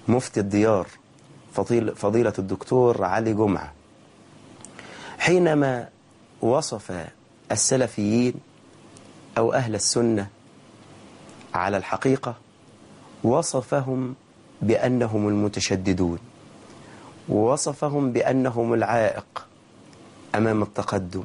مفتي الديار فضيل فضيلة الدكتور علي جمعة حينما وصف السلفيين أو أهل السنة على الحقيقة وصفهم بأنهم المتشددون ووصفهم بأنهم العائق أمام التقدم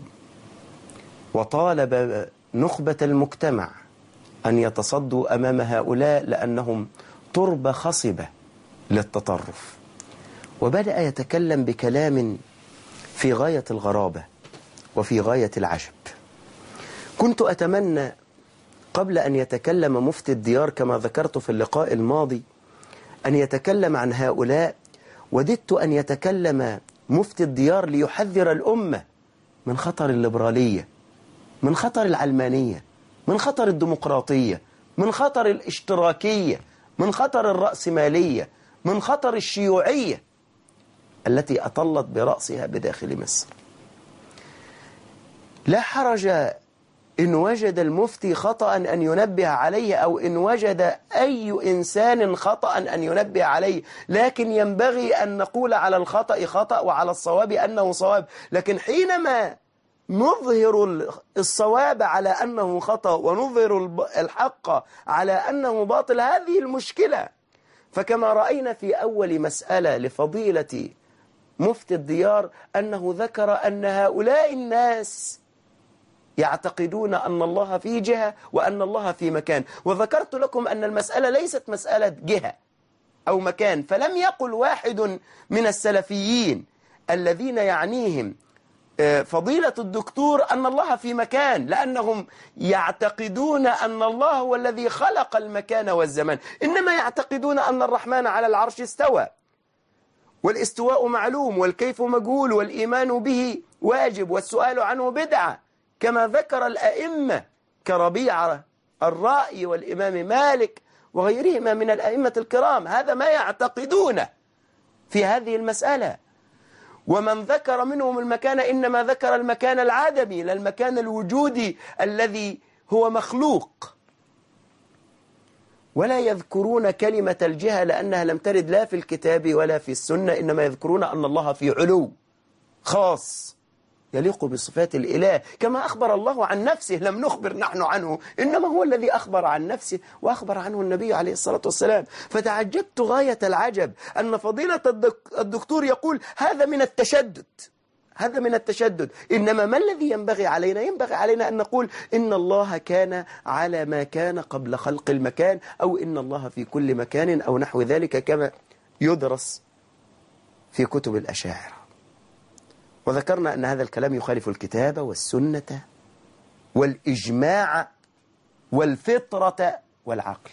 وطالب نخبة المجتمع أن يتصدوا أمام هؤلاء لأنهم تربة خصبة للتطرف وبدأ يتكلم بكلام في غاية الغرابة وفي غاية العجب كنت أتمنى قبل أن يتكلم مفتي الديار كما ذكرت في اللقاء الماضي أن يتكلم عن هؤلاء وددت أن يتكلم مفتي الديار ليحذر الأمة من خطر الليبرالية من خطر العلمانية من خطر الديمقراطية من خطر الاشتراكية من خطر الرأسمالية من خطر الشيوعية التي أطلت برأسها بداخل مصر لا حرج إن وجد المفتي خطأ أن ينبه عليه أو إن وجد أي إنسان خطأ أن ينبه عليه لكن ينبغي أن نقول على الخطأ خطأ وعلى الصواب أنه صواب لكن حينما نظهر الصواب على أنه خطأ ونظهر الحق على أنه باطل هذه المشكلة فكما رأينا في أول مسألة لفضيلة مفتي الديار أنه ذكر أن هؤلاء الناس يعتقدون أن الله في جهة وأن الله في مكان وذكرت لكم أن المسألة ليست مسألة جهة أو مكان فلم يقل واحد من السلفيين الذين يعنيهم فضيلة الدكتور أن الله في مكان لأنهم يعتقدون أن الله هو الذي خلق المكان والزمان إنما يعتقدون أن الرحمن على العرش استوى والاستواء معلوم والكيف مجهول والإيمان به واجب والسؤال عنه بدعة كما ذكر الأئمة كربيع الرأي والإمام مالك وغيرهما من الأئمة الكرام هذا ما يعتقدونه في هذه المسألة ومن ذكر منهم المكان إنما ذكر المكان العدمي لا المكان الوجودي الذي هو مخلوق ولا يذكرون كلمة الجهة لأنها لم ترد لا في الكتاب ولا في السنة إنما يذكرون أن الله في علو خاص يليق بصفات الإله كما أخبر الله عن نفسه لم نخبر نحن عنه إنما هو الذي أخبر عن نفسه وأخبر عنه النبي عليه الصلاة والسلام فتعجبت غاية العجب أن فضيلة الدكتور يقول هذا من التشدد هذا من التشدد إنما ما الذي ينبغي علينا ينبغي علينا أن نقول إن الله كان على ما كان قبل خلق المكان أو إن الله في كل مكان أو نحو ذلك كما يدرس في كتب الأشاعرة وذكرنا أن هذا الكلام يخالف الكتاب والسنة والإجماع والفطرة والعقل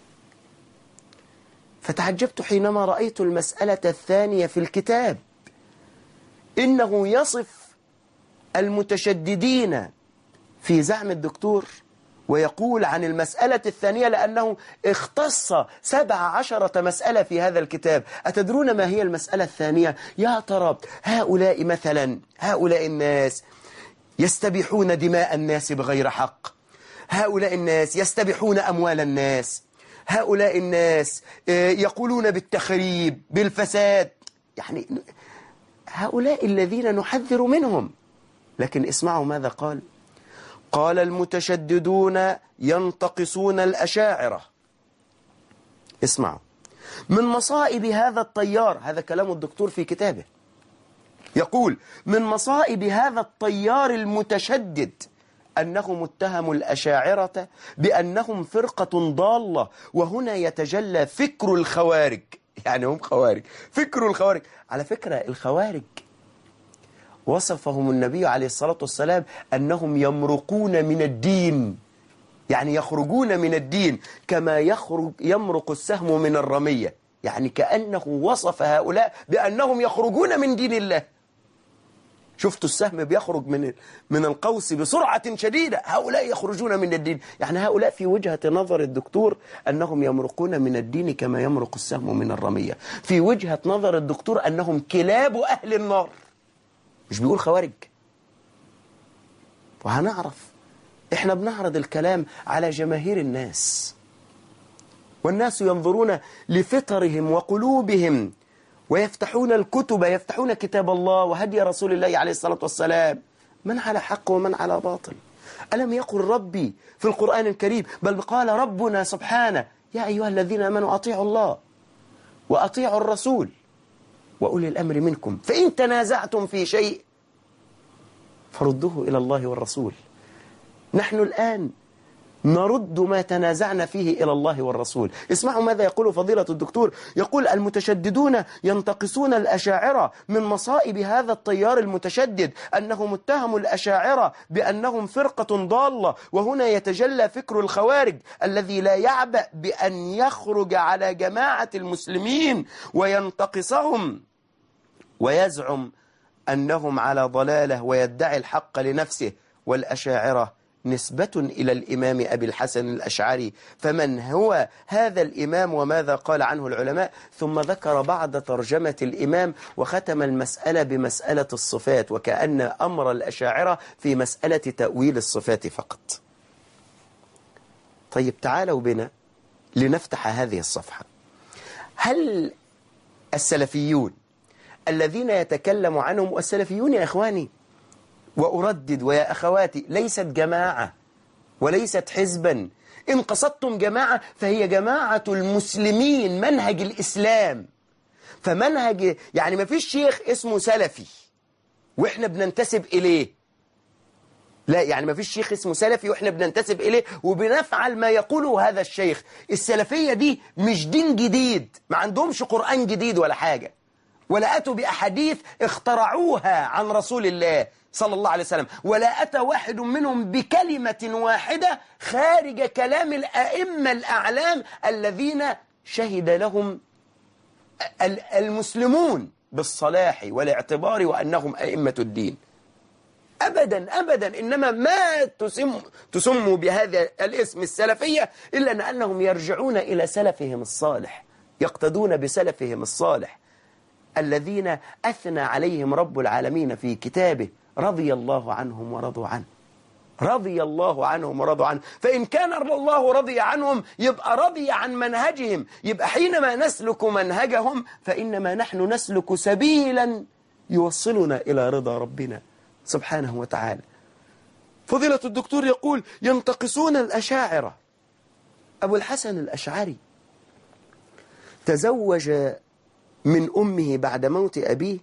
فتعجبت حينما رأيت المسألة الثانية في الكتاب إنه يصف المتشددين في زعم الدكتور ويقول عن المسألة الثانية لأنه اختص سبع عشرة مسألة في هذا الكتاب أتدرون ما هي المسألة الثانية يا ترى هؤلاء مثلا هؤلاء الناس يستبيحون دماء الناس بغير حق هؤلاء الناس يستبيحون أموال الناس هؤلاء الناس يقولون بالتخريب بالفساد يعني هؤلاء الذين نحذر منهم لكن اسمعوا ماذا قال قال المتشددون ينتقصون الأشاعرة اسمعوا من مصائب هذا الطيار هذا كلام الدكتور في كتابه يقول من مصائب هذا الطيار المتشدد أنهم اتهموا الأشاعرة بأنهم فرقة ضالة وهنا يتجلى فكر الخوارج يعني هم خوارج فكر الخوارج على فكرة الخوارج وصفهم النبي عليه الصلاة والسلام أنهم يمرقون من الدين يعني يخرجون من الدين كما يخرج يمرق السهم من الرمية يعني كأنه وصف هؤلاء بأنهم يخرجون من دين الله شفتوا السهم بيخرج من من القوس بسرعة شديدة هؤلاء يخرجون من الدين يعني هؤلاء في وجهة نظر الدكتور أنهم يمرقون من الدين كما يمرق السهم من الرمية في وجهة نظر الدكتور أنهم كلاب أهل النار مش بيقول خوارج وهنعرف احنا بنعرض الكلام على جماهير الناس والناس ينظرون لفطرهم وقلوبهم ويفتحون الكتب يفتحون كتاب الله وهدي رسول الله عليه الصلاة والسلام من على حق ومن على باطل ألم يقل ربي في القرآن الكريم بل قال ربنا سبحانه يا أيها الذين آمنوا أطيعوا الله وأطيعوا الرسول وأولي الأمر منكم فإن تنازعتم في شيء فردوه إلى الله والرسول نحن الآن نرد ما تنازعنا فيه إلى الله والرسول اسمعوا ماذا يقول فضيلة الدكتور يقول المتشددون ينتقصون الأشاعرة من مصائب هذا التيار المتشدد أنه متهم الأشاعرة بأنهم فرقة ضالة وهنا يتجلى فكر الخوارج الذي لا يعبأ بأن يخرج على جماعة المسلمين وينتقصهم ويزعم أنهم على ضلالة ويدعي الحق لنفسه والأشاعرة نسبة إلى الإمام أبي الحسن الأشعري فمن هو هذا الإمام وماذا قال عنه العلماء ثم ذكر بعد ترجمة الإمام وختم المسألة بمسألة الصفات وكأن أمر الأشاعرة في مسألة تأويل الصفات فقط طيب تعالوا بنا لنفتح هذه الصفحة هل السلفيون الذين يتكلم عنهم والسلفيون يا إخواني وأردد ويا أخواتي ليست جماعة وليست حزبا إن قصدتم جماعة فهي جماعة المسلمين منهج الإسلام فمنهج يعني ما فيش شيخ اسمه سلفي وإحنا بننتسب إليه لا يعني ما فيش شيخ اسمه سلفي وإحنا بننتسب إليه وبنفعل ما يقوله هذا الشيخ السلفية دي مش دين جديد ما عندهمش قرآن جديد ولا حاجة ولا أتوا بأحاديث اخترعوها عن رسول الله صلى الله عليه وسلم ولا أتى واحد منهم بكلمة واحدة خارج كلام الأئمة الأعلام الذين شهد لهم المسلمون بالصلاح والاعتبار وأنهم أئمة الدين أبدا أبدا إنما ما تسم تسموا بهذا الاسم السلفية إلا أنهم يرجعون إلى سلفهم الصالح يقتدون بسلفهم الصالح الذين أثنى عليهم رب العالمين في كتابه رضي الله عنهم ورضوا عنه رضي الله عنهم ورضوا عنه فإن كان الله رضي عنهم يبقى رضي عن منهجهم يبقى حينما نسلك منهجهم فإنما نحن نسلك سبيلا يوصلنا إلى رضا ربنا سبحانه وتعالى فضيلة الدكتور يقول ينتقصون الأشاعرة أبو الحسن الأشعري تزوج من أمه بعد موت أبيه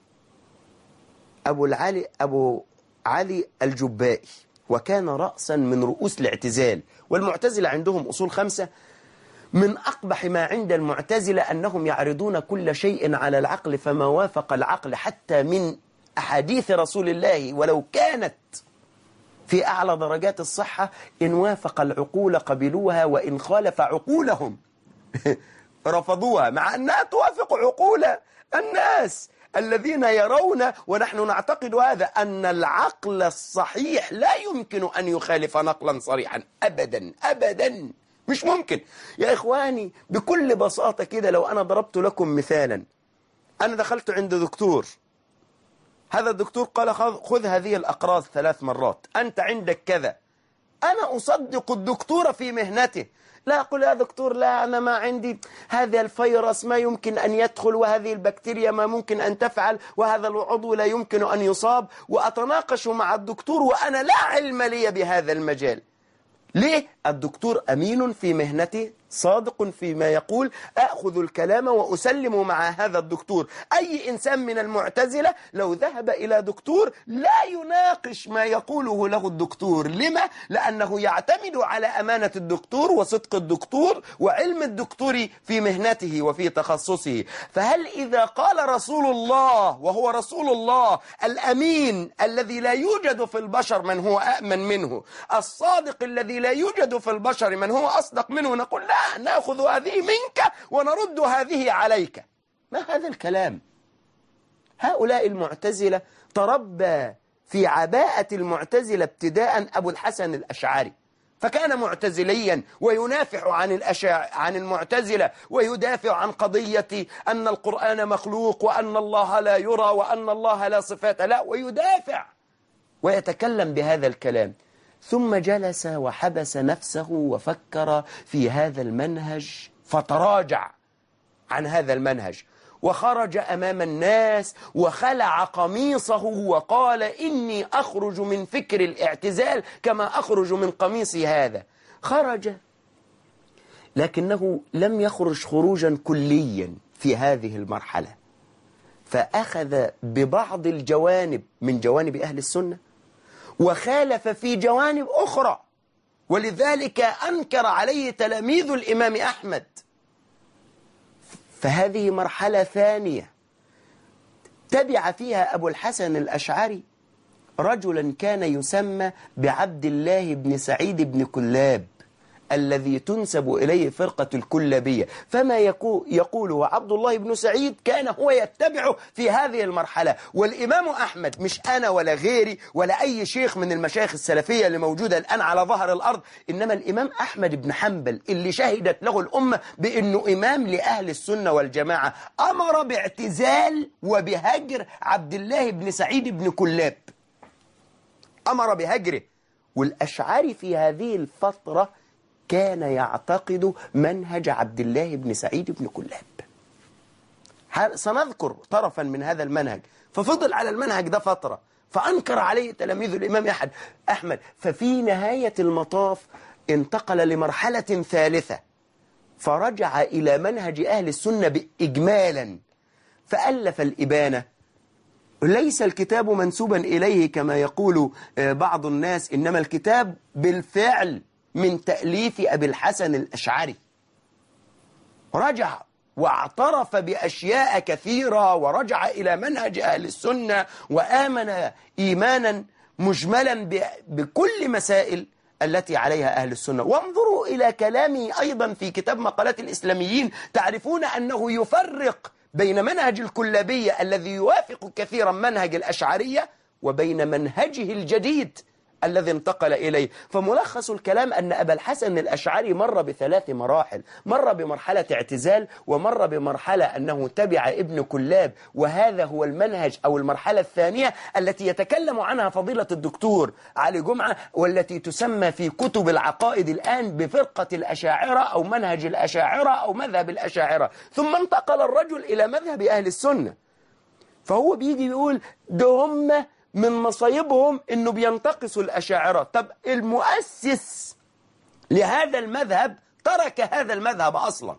أبو العلي أبو علي الجبائي وكان رأسا من رؤوس الاعتزال والمعتزلة عندهم أصول خمسة من أقبح ما عند المعتزلة أنهم يعرضون كل شيء على العقل فما وافق العقل حتى من أحاديث رسول الله ولو كانت في أعلى درجات الصحة إن وافق العقول قبلوها وإن خالف عقولهم رفضوها مع أنها توافق عقول الناس الذين يرون ونحن نعتقد هذا أن العقل الصحيح لا يمكن أن يخالف نقلا صريحا أبدا أبدا مش ممكن يا إخواني بكل بساطة كده لو أنا ضربت لكم مثالا أنا دخلت عند دكتور هذا الدكتور قال خذ هذه الأقراض ثلاث مرات أنت عندك كذا أنا أصدق الدكتور في مهنته لا أقول يا دكتور لا أنا ما عندي هذا الفيروس ما يمكن أن يدخل وهذه البكتيريا ما ممكن أن تفعل وهذا العضو لا يمكن أن يصاب وأتناقش مع الدكتور وأنا لا علم لي بهذا المجال ليه؟ الدكتور أمين في مهنته صادق فيما يقول أخذ الكلام وأسلم مع هذا الدكتور أي إنسان من المعتزلة لو ذهب إلى دكتور لا يناقش ما يقوله له الدكتور لما؟ لأنه يعتمد على أمانة الدكتور وصدق الدكتور وعلم الدكتور في مهنته وفي تخصصه فهل إذا قال رسول الله وهو رسول الله الأمين الذي لا يوجد في البشر من هو أأمن منه الصادق الذي لا يوجد في البشر من هو أصدق منه نقول لا نأخذ هذه منك ونرد هذه عليك ما هذا الكلام هؤلاء المعتزلة تربى في عباءة المعتزلة ابتداء أبو الحسن الأشعري فكان معتزليا وينافع عن الأشاع عن المعتزلة ويدافع عن قضية أن القرآن مخلوق وأن الله لا يرى وأن الله لا صفات لا ويدافع ويتكلم بهذا الكلام ثم جلس وحبس نفسه وفكر في هذا المنهج فتراجع عن هذا المنهج وخرج أمام الناس وخلع قميصه وقال إني أخرج من فكر الاعتزال كما أخرج من قميصي هذا خرج لكنه لم يخرج خروجا كليا في هذه المرحلة فأخذ ببعض الجوانب من جوانب أهل السنة وخالف في جوانب أخرى ولذلك أنكر عليه تلاميذ الإمام أحمد فهذه مرحلة ثانية تبع فيها أبو الحسن الأشعري رجلا كان يسمى بعبد الله بن سعيد بن كلاب الذي تنسب إليه فرقة الكلابية فما يقول وعبد الله بن سعيد كان هو يتبعه في هذه المرحلة والإمام أحمد مش أنا ولا غيري ولا أي شيخ من المشايخ السلفية اللي موجودة الآن على ظهر الأرض إنما الإمام أحمد بن حنبل اللي شهدت له الأمة بأنه إمام لأهل السنة والجماعة أمر باعتزال وبهجر عبد الله بن سعيد بن كلاب أمر بهجره والأشعري في هذه الفترة كان يعتقد منهج عبد الله بن سعيد بن كلاب سنذكر طرفا من هذا المنهج ففضل على المنهج ده فترة فأنكر عليه تلاميذ الإمام أحد أحمد ففي نهاية المطاف انتقل لمرحلة ثالثة فرجع إلى منهج أهل السنة إجمالا فألف الإبانة ليس الكتاب منسوبا إليه كما يقول بعض الناس إنما الكتاب بالفعل من تأليف أبي الحسن الأشعري رجع واعترف بأشياء كثيرة ورجع إلى منهج أهل السنة وآمن إيمانا مجملا بكل مسائل التي عليها أهل السنة وانظروا إلى كلامه أيضا في كتاب مقالات الإسلاميين تعرفون أنه يفرق بين منهج الكلابية الذي يوافق كثيرا منهج الأشعرية وبين منهجه الجديد الذي انتقل إليه فملخص الكلام أن أبا الحسن الأشعري مر بثلاث مراحل مر بمرحلة اعتزال ومر بمرحلة أنه تبع ابن كلاب وهذا هو المنهج أو المرحلة الثانية التي يتكلم عنها فضيلة الدكتور علي جمعة والتي تسمى في كتب العقائد الآن بفرقة الأشاعرة أو منهج الأشاعرة أو مذهب الأشاعرة ثم انتقل الرجل إلى مذهب أهل السنة فهو بيجي يقول ده هم من مصايبهم انه بينتقصوا الاشاعره طب المؤسس لهذا المذهب ترك هذا المذهب اصلا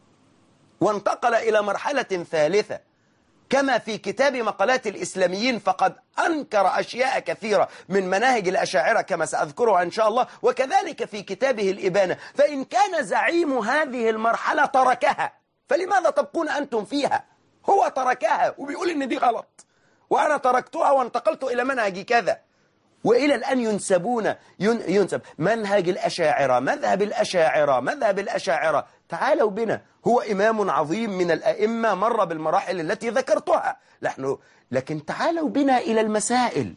وانتقل الى مرحله ثالثه كما في كتاب مقالات الإسلاميين فقد أنكر أشياء كثيرة من مناهج الأشاعرة كما سأذكرها إن شاء الله وكذلك في كتابه الإبانة فإن كان زعيم هذه المرحلة تركها فلماذا تبقون أنتم فيها هو تركها وبيقول إن دي غلط وأنا تركتها وانتقلت إلى منهج كذا وإلى الآن ينسبون ينسب منهج الأشاعرة مذهب الأشاعرة مذهب الأشاعرة تعالوا بنا هو إمام عظيم من الأئمة مر بالمراحل التي ذكرتها نحن لكن تعالوا بنا إلى المسائل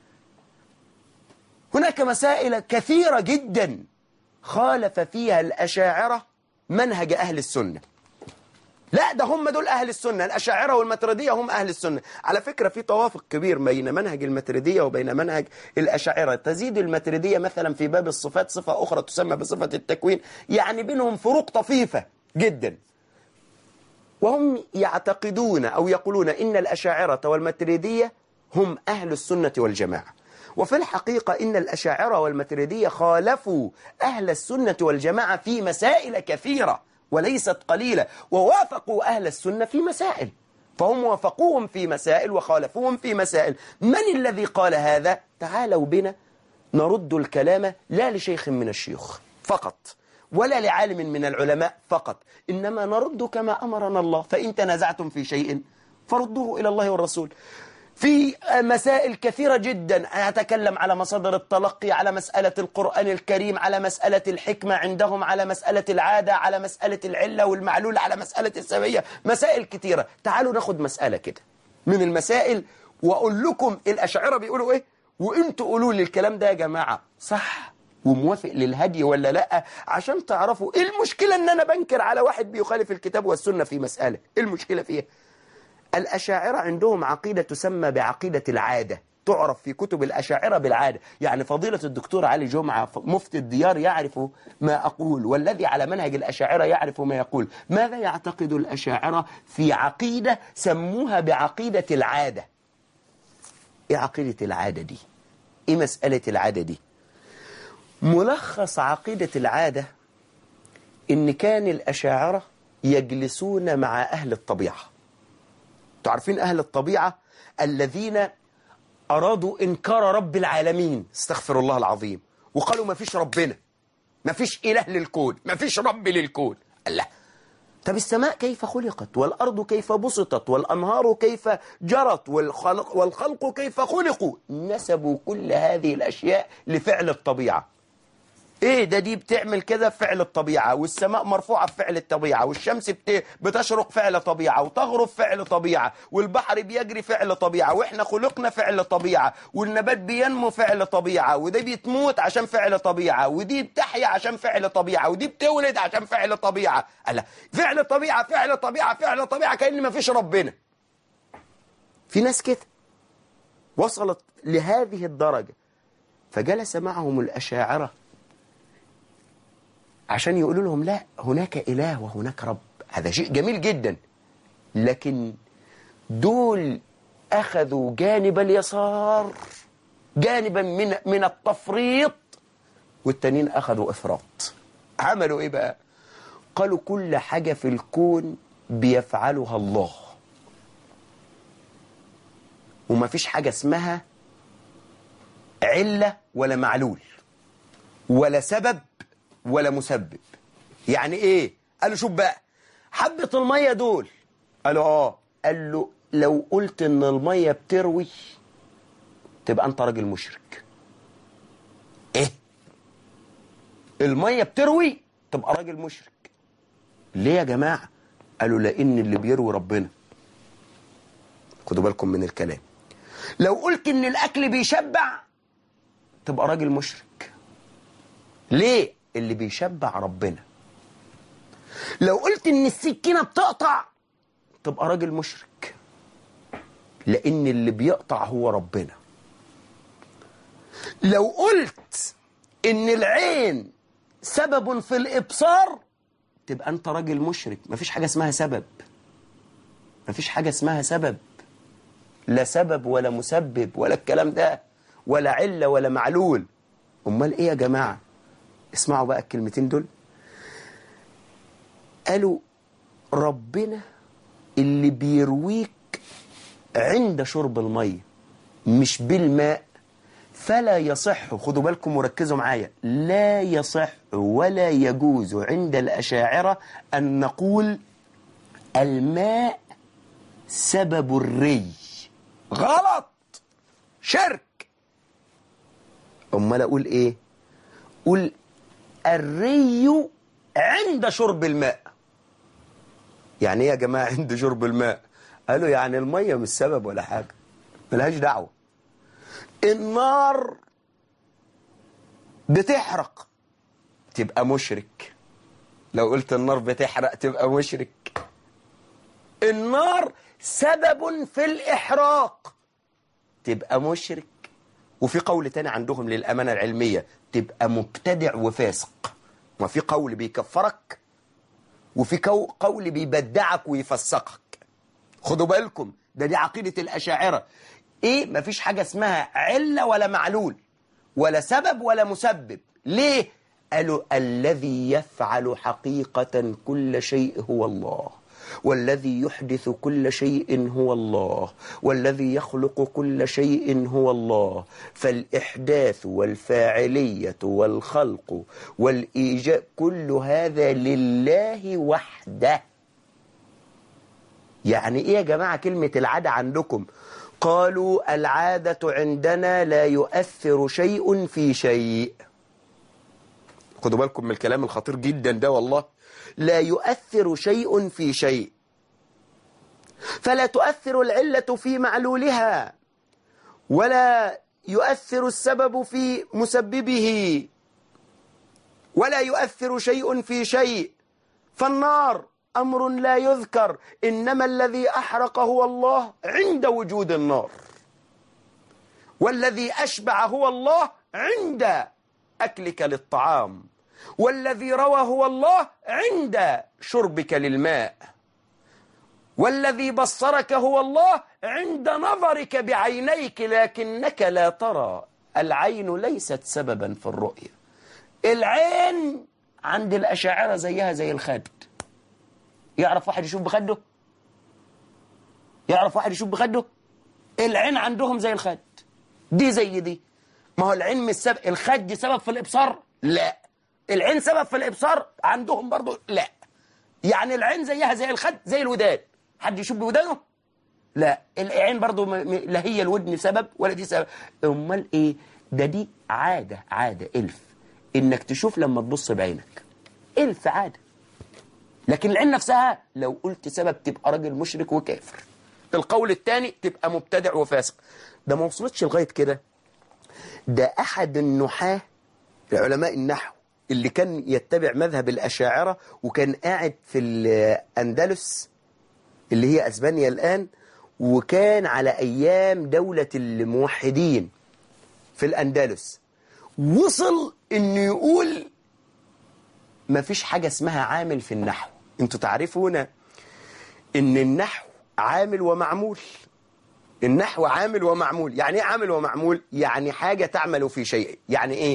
هناك مسائل كثيرة جدا خالف فيها الأشاعرة منهج أهل السنة لا ده هم دول أهل السنة الأشاعرة والمتردية هم أهل السنة على فكرة في توافق كبير بين منهج المتردية وبين منهج الأشاعرة تزيد المتردية مثلا في باب الصفات صفة أخرى تسمى بصفة التكوين يعني بينهم فروق طفيفة جدا وهم يعتقدون أو يقولون إن الأشاعرة والمتردية هم أهل السنة والجماعة وفي الحقيقة إن الأشاعرة والمتردية خالفوا أهل السنة والجماعة في مسائل كثيرة وليست قليلة ووافقوا أهل السنة في مسائل فهم وافقوهم في مسائل وخالفوهم في مسائل من الذي قال هذا؟ تعالوا بنا نرد الكلام لا لشيخ من الشيوخ فقط ولا لعالم من العلماء فقط إنما نرد كما أمرنا الله فإن تنازعتم في شيء فردوه إلى الله والرسول في مسائل كثيرة جدا أتكلم على مصادر التلقي على مسألة القرآن الكريم على مسألة الحكمة عندهم على مسألة العادة على مسألة العلة والمعلول على مسألة السبية مسائل كثيرة تعالوا ناخد مسألة كده من المسائل وأقول لكم الأشعرة بيقولوا إيه وإنتوا قولوا لي الكلام ده يا جماعة صح وموافق للهدي ولا لا عشان تعرفوا إيه المشكلة إن أنا بنكر على واحد بيخالف الكتاب والسنة في مسألة إيه المشكلة فيها الأشاعرة عندهم عقيدة تسمى بعقيدة العادة تعرف في كتب الأشاعرة بالعادة يعني فضيلة الدكتور علي جمعة مفتي الديار يعرف ما أقول والذي على منهج الأشاعرة يعرف ما يقول ماذا يعتقد الأشاعرة في عقيدة سموها بعقيدة العادة إيه عقيدة العادة دي إيه مسألة العادة دي ملخص عقيدة العادة إن كان الأشاعرة يجلسون مع أهل الطبيعة تعرفين أهل الطبيعة الذين أرادوا إنكار رب العالمين استغفر الله العظيم وقالوا ما فيش ربنا ما فيش إله للكون ما فيش رب للكون الله طب السماء كيف خلقت والأرض كيف بسطت والأنهار كيف جرت والخلق, والخلق كيف خلقوا نسبوا كل هذه الأشياء لفعل الطبيعة ايه ده دي بتعمل كده فعل الطبيعة والسماء مرفوعة بفعل الطبيعة والشمس بت... بتشرق فعل طبيعة وتغرب فعل طبيعة والبحر بيجري فعل طبيعة واحنا خلقنا فعل طبيعة والنبات بينمو فعل طبيعة وده بتموت عشان فعل طبيعة ودي بتحيا عشان فعل طبيعة ودي بتولد عشان فعل طبيعة ألا فعل طبيعة فعل طبيعة فعل طبيعة كأن ما فيش ربنا في ناس كده وصلت لهذه الدرجة فجلس معهم الأشاعرة عشان يقولوا لهم لا هناك إله وهناك رب هذا شيء جميل جدا لكن دول أخذوا جانب اليسار جانبا من من التفريط والتانيين أخذوا إفراط عملوا إيه بقى قالوا كل حاجة في الكون بيفعلها الله وما فيش حاجة اسمها علة ولا معلول ولا سبب ولا مسبب يعني ايه قال له شوف بقى حبة المية دول قالوا اه قال له لو قلت ان المية بتروي تبقى انت راجل مشرك ايه المية بتروي تبقى راجل مشرك ليه يا جماعة قالوا لان اللي بيروي ربنا خدوا بالكم من الكلام لو قلت ان الاكل بيشبع تبقى راجل مشرك ليه اللي بيشبع ربنا لو قلت ان السكينة بتقطع تبقى راجل مشرك لان اللي بيقطع هو ربنا لو قلت ان العين سبب في الابصار تبقى انت راجل مشرك مفيش حاجة اسمها سبب مفيش حاجة اسمها سبب لا سبب ولا مسبب ولا الكلام ده ولا علة ولا معلول امال ايه يا جماعه اسمعوا بقى الكلمتين دول قالوا ربنا اللي بيرويك عند شرب المية مش بالماء فلا يصح خدوا بالكم وركزوا معايا لا يصح ولا يجوز عند الأشاعرة أن نقول الماء سبب الري غلط شرك أمال أقول إيه قول الري عند شرب الماء يعني ايه يا جماعة عند شرب الماء قالوا يعني المية مش سبب ولا حاجة ملهاش دعوة النار بتحرق تبقى مشرك لو قلت النار بتحرق تبقى مشرك النار سبب في الإحراق تبقى مشرك وفي قول تاني عندهم للأمانة العلمية تبقى مبتدع وفاسق ما في قول بيكفرك وفي قول بيبدعك ويفسقك خدوا بالكم ده دي عقيدة الأشاعرة إيه ما فيش حاجة اسمها علة ولا معلول ولا سبب ولا مسبب ليه قالوا الذي يفعل حقيقة كل شيء هو الله والذي يحدث كل شيء هو الله والذي يخلق كل شيء هو الله فالإحداث والفاعلية والخلق والإيجاب كل هذا لله وحده يعني إيه يا جماعة كلمة العادة عندكم قالوا العادة عندنا لا يؤثر شيء في شيء خدوا بالكم من الكلام الخطير جدا ده والله لا يؤثر شيء في شيء فلا تؤثر العلة في معلولها ولا يؤثر السبب في مسببه ولا يؤثر شيء في شيء فالنار أمر لا يذكر إنما الذي أحرق هو الله عند وجود النار والذي أشبع هو الله عند أكلك للطعام والذي روى هو الله عند شربك للماء والذي بصرك هو الله عند نظرك بعينيك لكنك لا ترى العين ليست سببا في الرؤية العين عند الأشاعرة زيها زي الخد يعرف واحد يشوف بخده يعرف واحد يشوف بخده العين عندهم زي الخد دي زي دي ما هو العين مش سبب الخد سبب في الإبصار لا العين سبب في الإبصار عندهم برضو لا يعني العين زيها زي الخد زي الودان حد يشوف بودانه لا العين برضو م... م... لا هي الودن سبب ولا دي سبب امال ايه ده دي عادة عادة الف انك تشوف لما تبص بعينك الف عادة لكن العين نفسها لو قلت سبب تبقى راجل مشرك وكافر القول الثاني تبقى مبتدع وفاسق ده ما وصلتش لغاية كده ده أحد النحاة علماء النحو اللي كان يتبع مذهب الأشاعرة وكان قاعد في الأندلس اللي هي أسبانيا الآن وكان على أيام دولة الموحدين في الأندلس وصل إنه يقول ما فيش حاجة اسمها عامل في النحو انتوا تعرفون إن النحو عامل ومعمول النحو عامل ومعمول يعني ايه عامل ومعمول يعني حاجة تعمل في شيء يعني ايه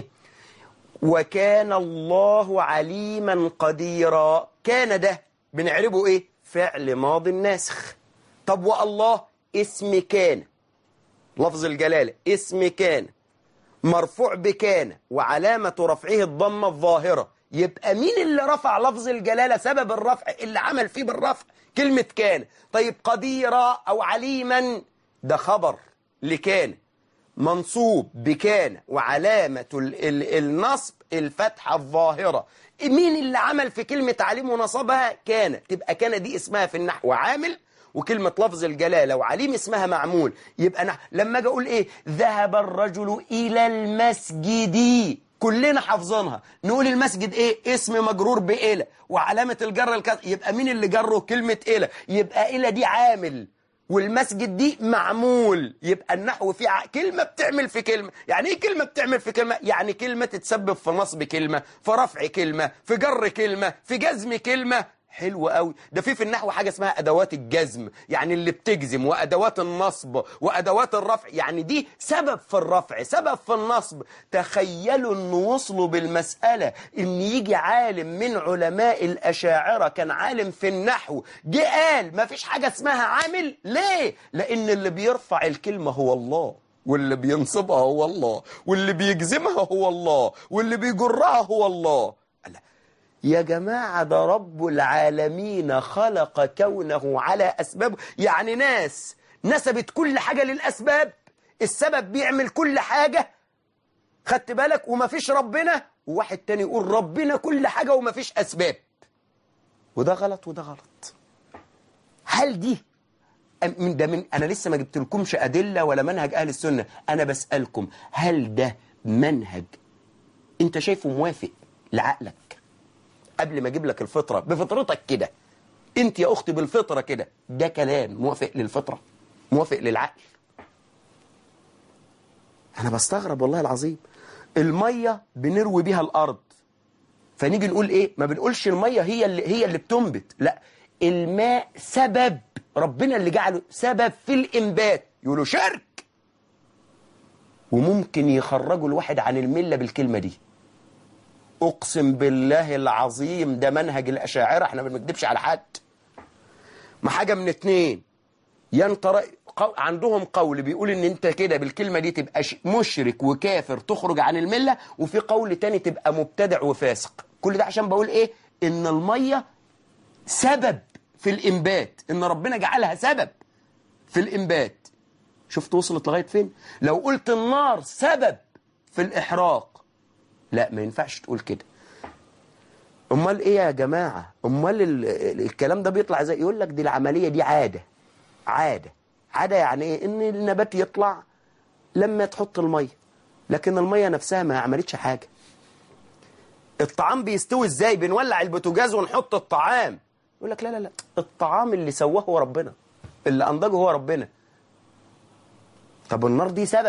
وكان الله عليما قديرا كان ده بنعربه ايه فعل ماض ناسخ طب والله اسم كان لفظ الجلالة اسم كان مرفوع بكان وعلامة رفعه الضمة الظاهرة يبقى مين اللي رفع لفظ الجلالة سبب الرفع اللي عمل فيه بالرفع كلمة كان طيب قديرا أو عليما ده خبر لكان منصوب بكان وعلامة ال ال النصب الفتحة الظاهرة مين اللي عمل في كلمة عليم ونصبها كان تبقى كان دي اسمها في النحو عامل وكلمة لفظ الجلالة وعليم اسمها معمول يبقى نحو لما اجي اقول ايه ذهب الرجل إلى المسجد كلنا حافظينها نقول المسجد ايه اسم مجرور بإلى وعلامة الجر الكذا يبقى مين اللي جره كلمة إلى يبقى إلى دي عامل والمسجد دي معمول يبقى النحو في ع... كلمة بتعمل في كلمة يعني ايه كلمة بتعمل في كلمة يعني كلمة تتسبب في نصب كلمة في رفع كلمة في جر كلمة في جزم كلمة حلو قوي ده في في النحو حاجة اسمها أدوات الجزم يعني اللي بتجزم وأدوات النصب وأدوات الرفع يعني دي سبب في الرفع سبب في النصب تخيلوا أن وصلوا بالمسألة أن يجي عالم من علماء الأشاعرة كان عالم في النحو جه قال ما فيش حاجة اسمها عامل ليه؟ لأن اللي بيرفع الكلمة هو الله واللي بينصبها هو الله واللي بيجزمها هو الله واللي بيجرها هو الله يا جماعة ده رب العالمين خلق كونه على أسباب يعني ناس نسبت كل حاجة للأسباب السبب بيعمل كل حاجة خدت بالك ومفيش ربنا وواحد تاني يقول ربنا كل حاجة ومفيش أسباب وده غلط وده غلط هل دي من ده من أنا لسه ما جبت لكمش أدلة ولا منهج أهل السنة أنا بسألكم هل ده منهج أنت شايفه موافق لعقلك قبل ما اجيب لك الفطرة بفطرتك كده انت يا اختي بالفطرة كده ده كلام موافق للفطرة موافق للعقل انا بستغرب والله العظيم المية بنروي بيها الارض فنيجي نقول ايه ما بنقولش المية هي اللي هي اللي بتنبت لا الماء سبب ربنا اللي جعله سبب في الانبات يقولوا شرك وممكن يخرجوا الواحد عن الملة بالكلمة دي اقسم بالله العظيم ده منهج الاشاعره احنا ما بنكذبش على حد ما حاجه من اتنين ينطر قو... عندهم قول بيقول ان انت كده بالكلمه دي تبقى مشرك وكافر تخرج عن المله وفي قول تاني تبقى مبتدع وفاسق كل ده عشان بقول ايه ان الميه سبب في الانبات ان ربنا جعلها سبب في الانبات شفت وصلت لغايه فين لو قلت النار سبب في الاحراق لا ما ينفعش تقول كده امال ايه يا جماعة امال ال... الكلام ده بيطلع زي يقول لك دي العملية دي عادة عادة عادة يعني ايه ان النبات يطلع لما تحط المية لكن المية نفسها ما عملتش حاجة الطعام بيستوي ازاي بنولع البوتاجاز ونحط الطعام يقول لك لا لا لا الطعام اللي سواه هو ربنا اللي انضجه هو ربنا طب النار دي سبب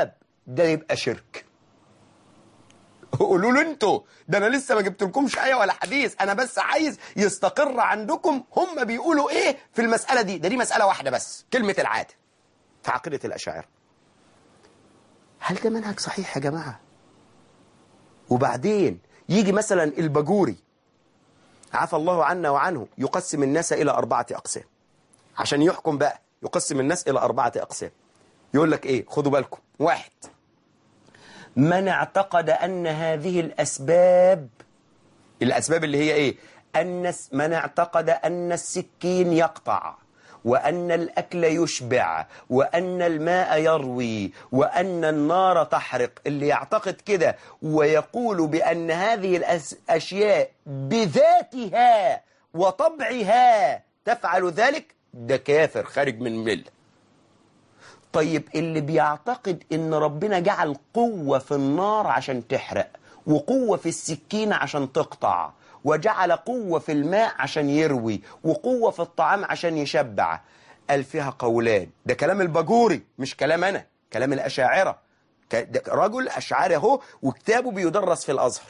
ده يبقى شرك قولوا له انتوا ده انا لسه ما جبت لكمش ايه ولا حديث انا بس عايز يستقر عندكم هم بيقولوا ايه في المساله دي ده دي مساله واحده بس كلمه العاده في عقيده الاشاعره هل ده منهج صحيح يا جماعه وبعدين يجي مثلا البجوري عفى الله عنا وعنه يقسم الناس الى اربعه اقسام عشان يحكم بقى يقسم الناس الى اربعه اقسام يقول لك ايه خدوا بالكم واحد من اعتقد أن هذه الأسباب الأسباب اللي هي إيه أن من اعتقد أن السكين يقطع وأن الأكل يشبع وأن الماء يروي وأن النار تحرق اللي يعتقد كده ويقول بأن هذه الأشياء بذاتها وطبعها تفعل ذلك ده كافر خارج من مله طيب اللي بيعتقد ان ربنا جعل قوة في النار عشان تحرق وقوة في السكين عشان تقطع وجعل قوة في الماء عشان يروي وقوة في الطعام عشان يشبع قال فيها قولان ده كلام البجوري مش كلام أنا كلام الأشاعرة رجل أشعري اهو وكتابه بيدرس في الأزهر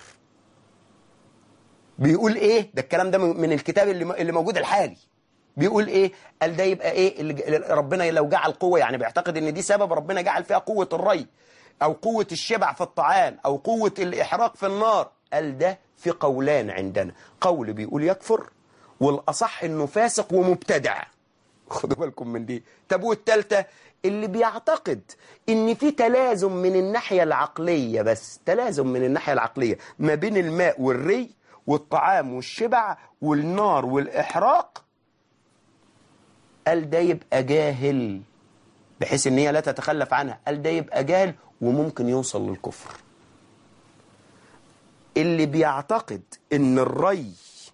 بيقول إيه ده الكلام ده من الكتاب اللي موجود الحالي بيقول ايه قال ده يبقى ايه اللي ربنا لو جعل قوة يعني بيعتقد ان دي سبب ربنا جعل فيها قوة الري او قوة الشبع في الطعام او قوة الاحراق في النار قال ده في قولان عندنا قول بيقول يكفر والاصح انه فاسق ومبتدع خدوا بالكم من دي طب والثالثه اللي بيعتقد ان في تلازم من الناحية العقلية بس تلازم من الناحية العقلية ما بين الماء والري والطعام والشبع والنار والإحراق قال ده يبقى جاهل بحيث ان هي لا تتخلف عنها قال ده يبقى جاهل وممكن يوصل للكفر اللي بيعتقد ان الري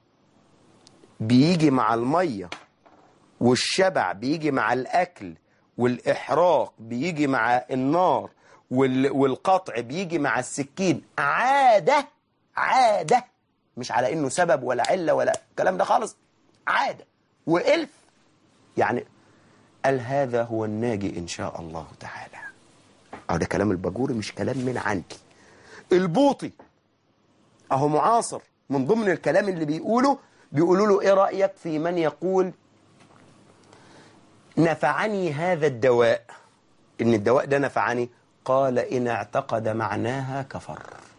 بيجي مع المية والشبع بيجي مع الأكل والإحراق بيجي مع النار والقطع بيجي مع السكين عادة عادة مش على انه سبب ولا علة ولا الكلام ده خالص عادة وإلف يعني قال هذا هو الناجي إن شاء الله تعالى أو ده كلام البجوري مش كلام من عندي البوطي أهو معاصر من ضمن الكلام اللي بيقوله بيقولوا له إيه رأيك في من يقول نفعني هذا الدواء إن الدواء ده نفعني قال إن اعتقد معناها كفر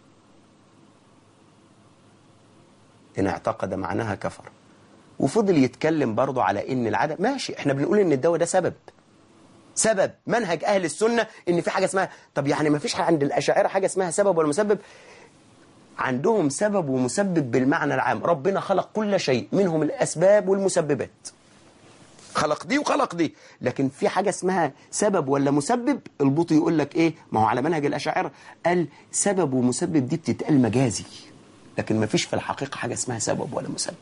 إن اعتقد معناها كفر وفضل يتكلم برضه على ان العادة ماشي احنا بنقول ان الدواء ده سبب سبب منهج اهل السنة ان في حاجة اسمها طب يعني ما فيش عند الاشاعره حاجة اسمها سبب ولا مسبب عندهم سبب ومسبب بالمعنى العام ربنا خلق كل شيء منهم الاسباب والمسببات خلق دي وخلق دي لكن في حاجة اسمها سبب ولا مسبب البوطي يقول لك ايه ما هو على منهج الاشاعره قال سبب ومسبب دي بتتقال مجازي لكن ما فيش في الحقيقة حاجة اسمها سبب ولا مسبب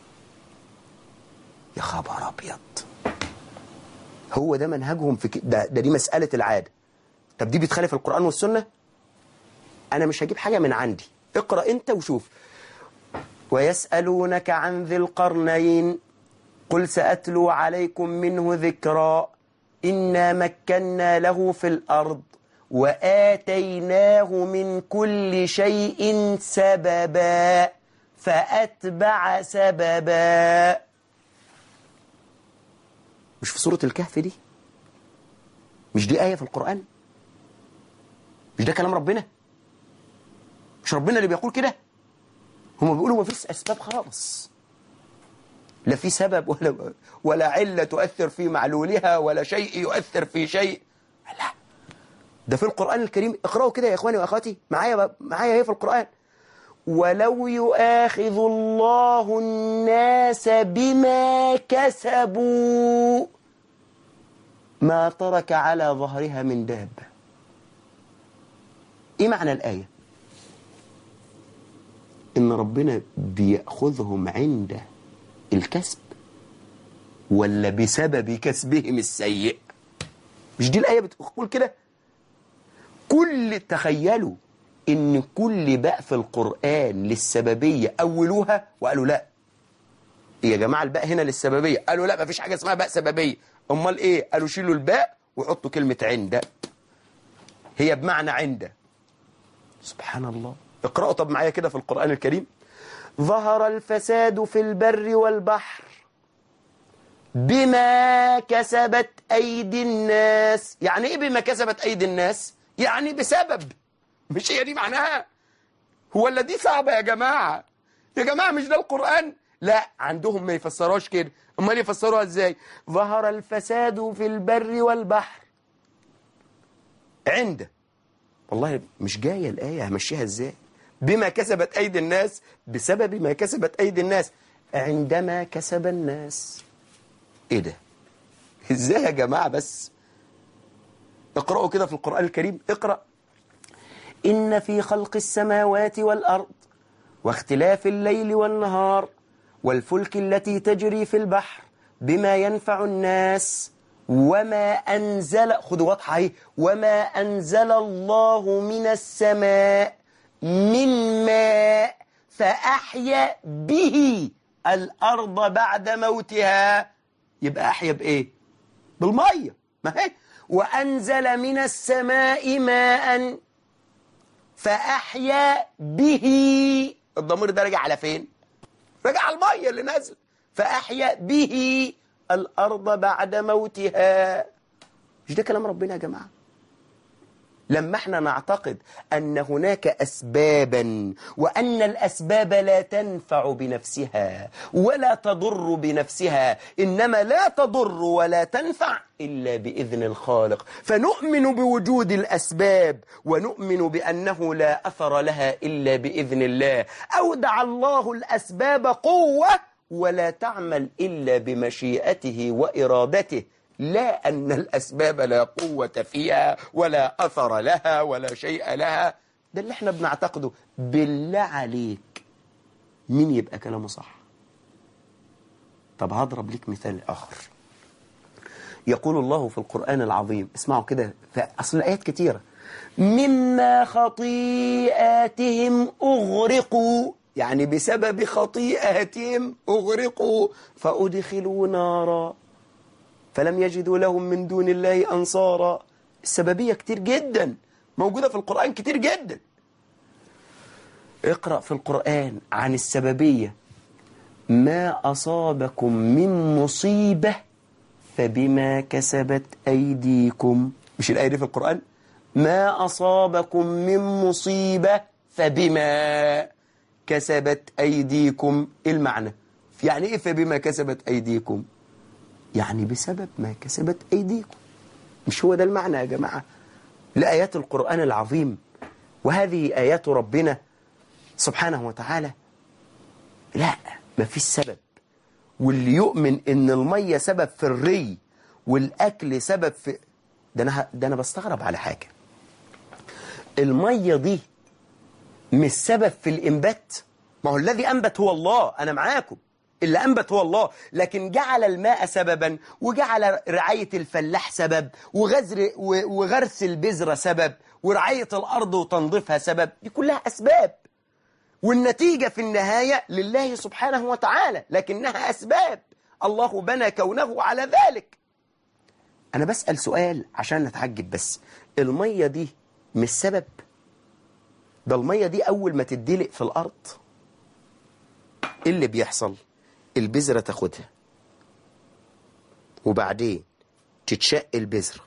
يا خبر ابيض هو ده منهجهم في ك... ده, ده دي مسألة العادة طب دي بتخالف القرآن والسنة أنا مش هجيب حاجة من عندي اقرأ أنت وشوف ويسألونك عن ذي القرنين قل سأتلو عليكم منه ذكرا إنا مكنا له في الأرض وآتيناه من كل شيء سببا فأتبع سببا مش في سورة الكهف دي مش دي آية في القرآن مش ده كلام ربنا مش ربنا اللي بيقول كده هم بيقولوا ما فيش أسباب خالص لا في سبب ولا ولا علة تؤثر في معلولها ولا شيء يؤثر في شيء لا ده في القرآن الكريم اقرأوا كده يا إخواني وأخواتي معايا معايا هي في القرآن ولو يؤاخذ الله الناس بما كسبوا ما ترك على ظهرها من دابة ايه معنى الآية ان ربنا بيأخذهم عند الكسب ولا بسبب كسبهم السيء مش دي الآية بتقول كده كل تخيلوا ان كل باء في القرآن للسببية أولوها وقالوا لا يا جماعة الباء هنا للسببية قالوا لا ما فيش حاجة اسمها باء سببية أمال إيه قالوا شيلوا الباء وحطوا كلمة عند هي بمعنى عند سبحان الله اقرأوا طب معايا كده في القرآن الكريم ظهر الفساد في البر والبحر بما كسبت أيدي الناس يعني إيه بما كسبت أيدي الناس يعني بسبب مش هي دي معناها هو اللي دي صعبة يا جماعة يا جماعة مش ده القرآن لا عندهم ما يفسروش كده امال يفسروها ازاي ظهر الفساد في البر والبحر عنده والله مش جاية الآية همشيها ازاي بما كسبت أيدي الناس بسبب ما كسبت أيدي الناس عندما كسب الناس ايه ده ازاي يا جماعة بس اقرأوا كده في القرآن الكريم اقرأ إن في خلق السماوات والأرض واختلاف الليل والنهار والفلك التي تجري في البحر بما ينفع الناس وما أنزل خذوا واضحة اهي وما أنزل الله من السماء من ماء فأحيا به الأرض بعد موتها يبقى أحيا بإيه بالمية ما هي وأنزل من السماء ماء فأحيا به الضمير ده رجع على فين رجع على المية اللي نازل فأحيا به الأرض بعد موتها مش ده كلام ربنا يا جماعة لما احنا نعتقد أن هناك أسبابا وأن الأسباب لا تنفع بنفسها ولا تضر بنفسها إنما لا تضر ولا تنفع إلا بإذن الخالق فنؤمن بوجود الأسباب ونؤمن بأنه لا أثر لها إلا بإذن الله أودع الله الأسباب قوة ولا تعمل إلا بمشيئته وإرادته لا أن الأسباب لا قوة فيها ولا أثر لها ولا شيء لها ده اللي احنا بنعتقده بالله عليك مين يبقى كلامه صح طب هضرب لك مثال آخر يقول الله في القرآن العظيم اسمعوا كده أصل الآيات كتيرة مما خطيئاتهم أغرقوا يعني بسبب خطيئاتهم أغرقوا فأدخلوا نارا فلم يجدوا لهم من دون الله أنصارا السببية كتير جدا موجودة في القرآن كتير جدا اقرأ في القرآن عن السببية ما أصابكم من مصيبة فبما كسبت أيديكم مش الآية دي في القرآن ما أصابكم من مصيبة فبما كسبت أيديكم المعنى يعني إيه فبما كسبت أيديكم يعني بسبب ما كسبت أيديكم مش هو ده المعنى يا جماعة لآيات القرآن العظيم وهذه آيات ربنا سبحانه وتعالى لا ما فيش سبب واللي يؤمن ان المية سبب في الري والأكل سبب في ده أنا, ده أنا بستغرب على حاجة المية دي مش سبب في الإنبات ما هو الذي أنبت هو الله أنا معاكم اللي أنبت هو الله لكن جعل الماء سببا وجعل رعاية الفلاح سبب وغزر وغرس البذرة سبب ورعاية الأرض وتنظيفها سبب دي كلها أسباب والنتيجة في النهاية لله سبحانه وتعالى لكنها أسباب الله بنى كونه على ذلك أنا بسأل سؤال عشان نتعجب بس المية دي مش سبب ده المية دي أول ما تدلق في الأرض إيه اللي بيحصل البذرة تاخدها وبعدين تتشق البذرة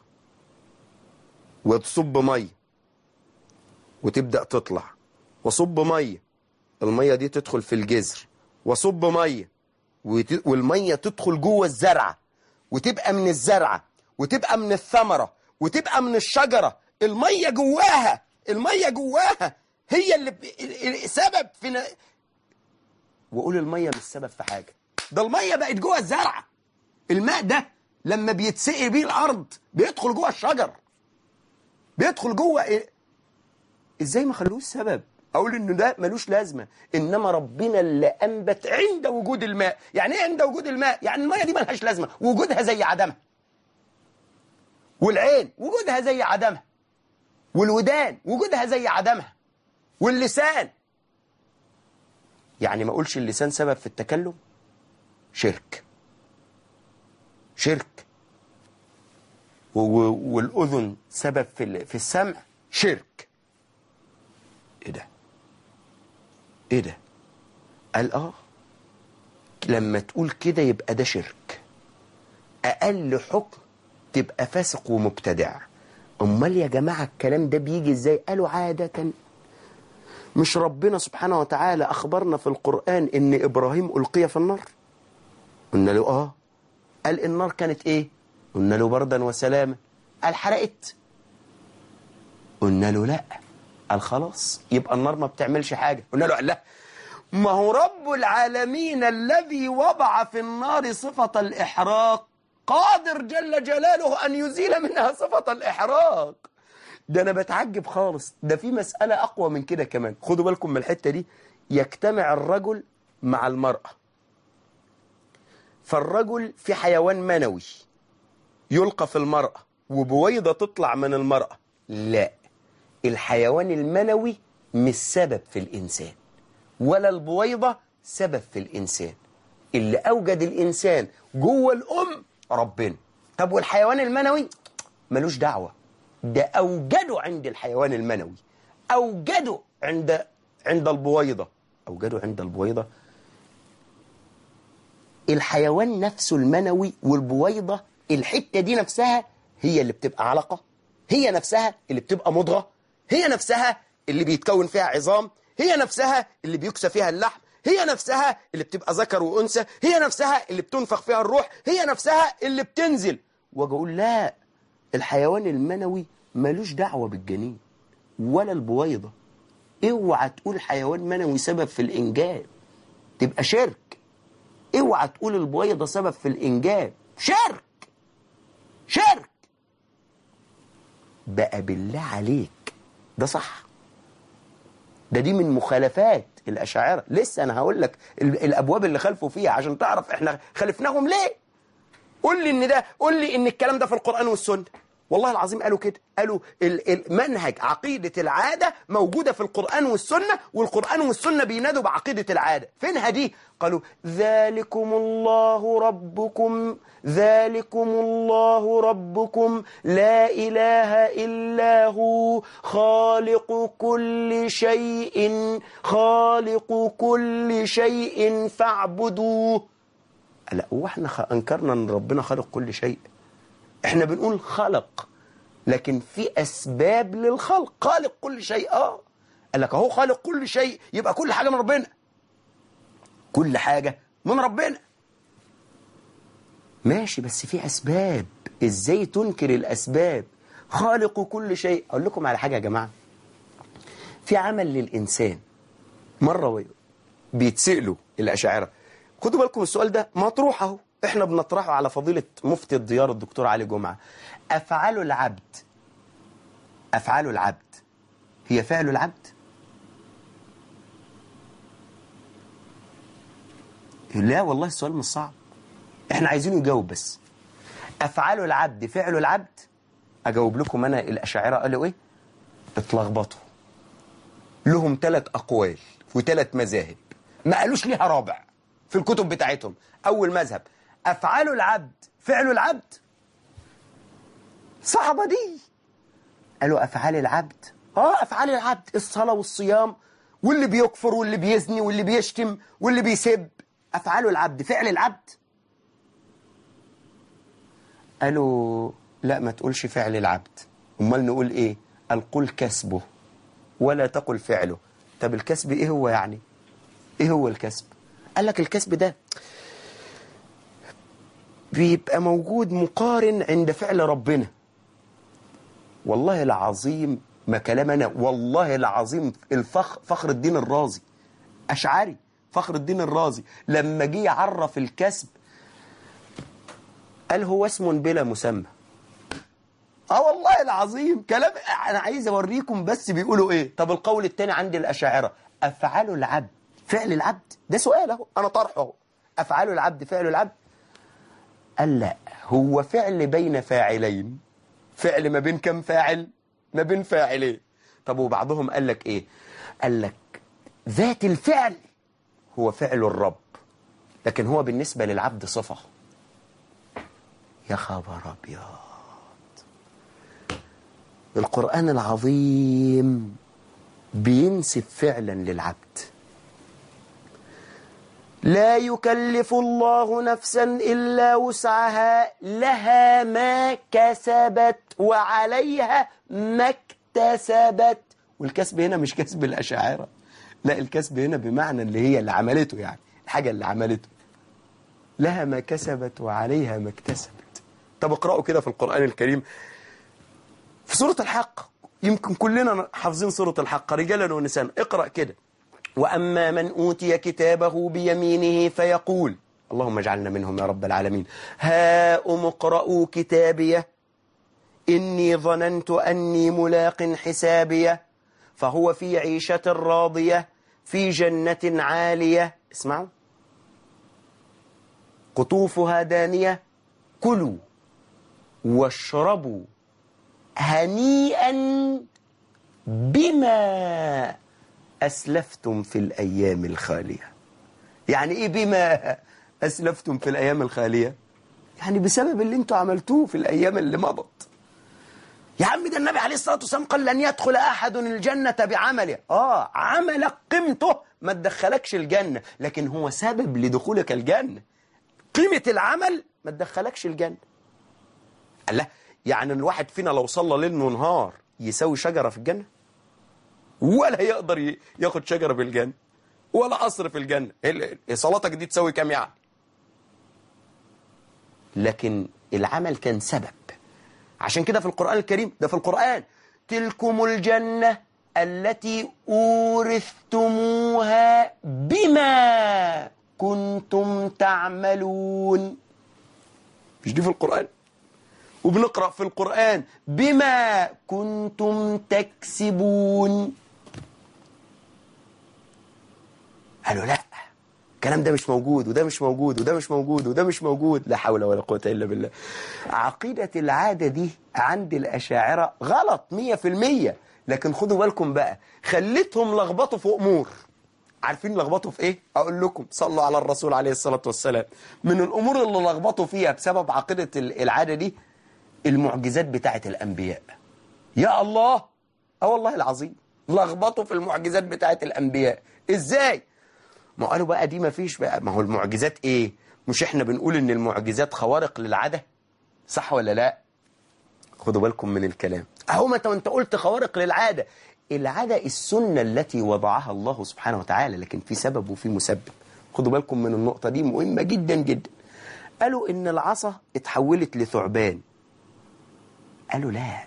وتصب مية وتبدأ تطلع وصب مية المية دي تدخل في الجذر وصب مية والمية تدخل جوه الزرعة وتبقى من الزرعة وتبقى من الثمرة وتبقى من الشجرة المية جواها المية جواها هي اللي سبب في ن... وقول المية مش سبب في حاجة ده المية بقت جوه الزرعة الماء ده لما بيتسقي بيه الأرض بيدخل جوه الشجر بيدخل جوه إيه؟ ازاي ما خلوش سبب اقول انه ده ملوش لازمه انما ربنا اللي انبت عند وجود الماء يعني ايه عند وجود الماء يعني الميه دي ملهاش لازمه وجودها زي عدمها والعين وجودها زي عدمها والودان وجودها زي عدمها واللسان يعني ما اقولش اللسان سبب في التكلم شرك شرك والاذن سبب في في السمع شرك ايه ده ايه ده قال اه لما تقول كده يبقى ده شرك اقل حكم تبقى فاسق ومبتدع امال يا جماعه الكلام ده بيجي ازاي قالوا عاده مش ربنا سبحانه وتعالى اخبرنا في القران ان ابراهيم القي في النار قلنا له اه قال النار كانت ايه قلنا له بردا وسلاما قال حرقت قلنا له لا قال خلاص يبقى النار ما بتعملش حاجه قلنا له لا ما هو رب العالمين الذي وضع في النار صفة الإحراق قادر جل جلاله أن يزيل منها صفة الإحراق ده أنا بتعجب خالص ده في مسألة أقوى من كده كمان خدوا بالكم من الحتة دي يجتمع الرجل مع المرأة فالرجل في حيوان منوي يلقى في المرأة وبويضة تطلع من المرأة لا الحيوان المنوي مش سبب في الإنسان ولا البويضة سبب في الإنسان اللي أوجد الإنسان جوه الأم ربنا طب والحيوان المنوي ملوش دعوة ده أوجده عند الحيوان المنوي أوجده عند عند البويضة أوجده عند البويضة الحيوان نفسه المنوي والبويضة الحتة دي نفسها هي اللي بتبقى علقة هي نفسها اللي بتبقى مضغة هي نفسها اللي بيتكون فيها عظام هي نفسها اللي بيكسى فيها اللحم هي نفسها اللي بتبقى ذكر وأنثى هي نفسها اللي بتنفخ فيها الروح هي نفسها اللي بتنزل واجي اقول لا الحيوان المنوي ملوش دعوة بالجنين ولا البويضة اوعى تقول حيوان منوي سبب في الإنجاب تبقى شرك اوعى تقول البويضة سبب في الإنجاب شرك شرك بقى بالله عليك ده صح ده دي من مخالفات الأشاعرة لسه أنا هقول لك ال- الأبواب اللي خالفوا فيها عشان تعرف إحنا خالفناهم ليه قول لي إن ده قول لي إن الكلام ده في القرآن والسنة والله العظيم قالوا كده قالوا ال- المنهج عقيدة العادة موجودة في القرآن والسنة والقرآن والسنة بينادوا بعقيدة العادة فينها دي قالوا ذلكم الله ربكم ذلكم الله ربكم لا إله إلا هو خالق كل شيء خالق كل شيء فاعبدوه لا هو احنا خ- انكرنا ان ربنا خالق كل شيء احنا بنقول خلق لكن في اسباب للخلق خالق كل شيء اه قال لك اهو خالق كل شيء يبقى كل حاجه من ربنا كل حاجه من ربنا ماشي بس في اسباب ازاي تنكر الاسباب خالق كل شيء اقول لكم على حاجه يا جماعه في عمل للانسان مره وي- بيتسالوا الاشاعره خدوا بالكم السؤال ده مطروح اهو احنا بنطرحه على فضيله مفتي الديار الدكتور علي جمعه افعال العبد افعال العبد هي فعل العبد لا والله السؤال مش صعب احنا عايزينه يجاوب بس افعال العبد فعل العبد اجاوب لكم انا الاشاعره قالوا ايه اتلخبطوا لهم ثلاث اقوال وثلاث مذاهب ما قالوش ليها رابع في الكتب بتاعتهم اول مذهب افعال العبد فعل العبد صعبه دي قالوا افعال العبد اه افعال العبد الصلاه والصيام واللي بيكفر واللي بيزني واللي بيشتم واللي بيسب افعال العبد فعل العبد قالوا لا ما تقولش فعل العبد امال نقول ايه قال قل كسبه ولا تقل فعله طب الكسب ايه هو يعني ايه هو الكسب قال لك الكسب ده بيبقى موجود مقارن عند فعل ربنا والله العظيم ما كلام انا والله العظيم الفخر فخر الدين الرازي اشعري فخر الدين الرازي لما جه يعرف الكسب قال هو اسم بلا مسمى اه والله العظيم كلام انا عايز اوريكم بس بيقولوا ايه طب القول الثاني عند الاشاعره افعال العبد فعل العبد ده سؤال اهو انا طرحه اهو افعال العبد فعل العبد قال لا هو فعل بين فاعلين فعل ما بين كم فاعل ما بين فاعلين طب وبعضهم قال لك ايه قال لك ذات الفعل هو فعل الرب لكن هو بالنسبة للعبد صفة يا خبر أبيض القرآن العظيم بينسب فعلا للعبد لا يكلف الله نفسا إلا وسعها لها ما كسبت وعليها ما اكتسبت والكسب هنا مش كسب الأشاعرة لا الكسب هنا بمعنى اللي هي اللي عملته يعني الحاجة اللي عملته لها ما كسبت وعليها ما اكتسبت طب اقرأوا كده في القرآن الكريم في سورة الحق يمكن كلنا حافظين سورة الحق رجالا ونساء اقرأ كده وأما من أوتي كتابه بيمينه فيقول اللهم اجعلنا منهم يا رب العالمين هاؤم اقرأوا كتابيه إني ظننت أني ملاق حسابيه فهو في عيشة راضية في جنة عالية اسمعوا قطوفها دانية كلوا واشربوا هنيئا بما أسلفتم في الأيام الخالية يعني إيه بما أسلفتم في الأيام الخالية يعني بسبب اللي انتوا عملتوه في الأيام اللي مضت يا عم ده النبي عليه الصلاة والسلام قال لن يدخل أحد الجنة بعمله آه عملك قيمته ما تدخلكش الجنة لكن هو سبب لدخولك الجنة قيمة العمل ما تدخلكش الجنة الله يعني الواحد فينا لو صلى ليل ونهار يساوي شجرة في الجنة ولا يقدر ياخد شجرة في الجنة ولا قصر في الجنة صلاتك دي تساوي كام يعني لكن العمل كان سبب عشان كده في القرآن الكريم ده في القرآن تلكم الجنة التي أورثتموها بما كنتم تعملون مش دي في القرآن وبنقرأ في القرآن بما كنتم تكسبون قالوا لا الكلام ده مش موجود وده مش موجود وده مش موجود وده مش موجود لا حول ولا قوة إلا بالله عقيدة العادة دي عند الأشاعرة غلط مية في المية لكن خدوا بالكم بقى خلتهم لخبطوا في أمور عارفين لخبطوا في ايه اقول لكم صلوا على الرسول عليه الصلاة والسلام من الامور اللي لخبطوا فيها بسبب عقيدة العادة دي المعجزات بتاعة الانبياء يا الله اه والله العظيم لخبطوا في المعجزات بتاعة الانبياء ازاي ما قالوا بقى دي ما فيش بقى ما هو المعجزات ايه مش احنا بنقول ان المعجزات خوارق للعادة صح ولا لا خدوا بالكم من الكلام اهو ما انت قلت خوارق للعادة العادة السنة التي وضعها الله سبحانه وتعالى لكن في سبب وفي مسبب خدوا بالكم من النقطة دي مهمة جدا جدا قالوا إن العصا اتحولت لثعبان قالوا لا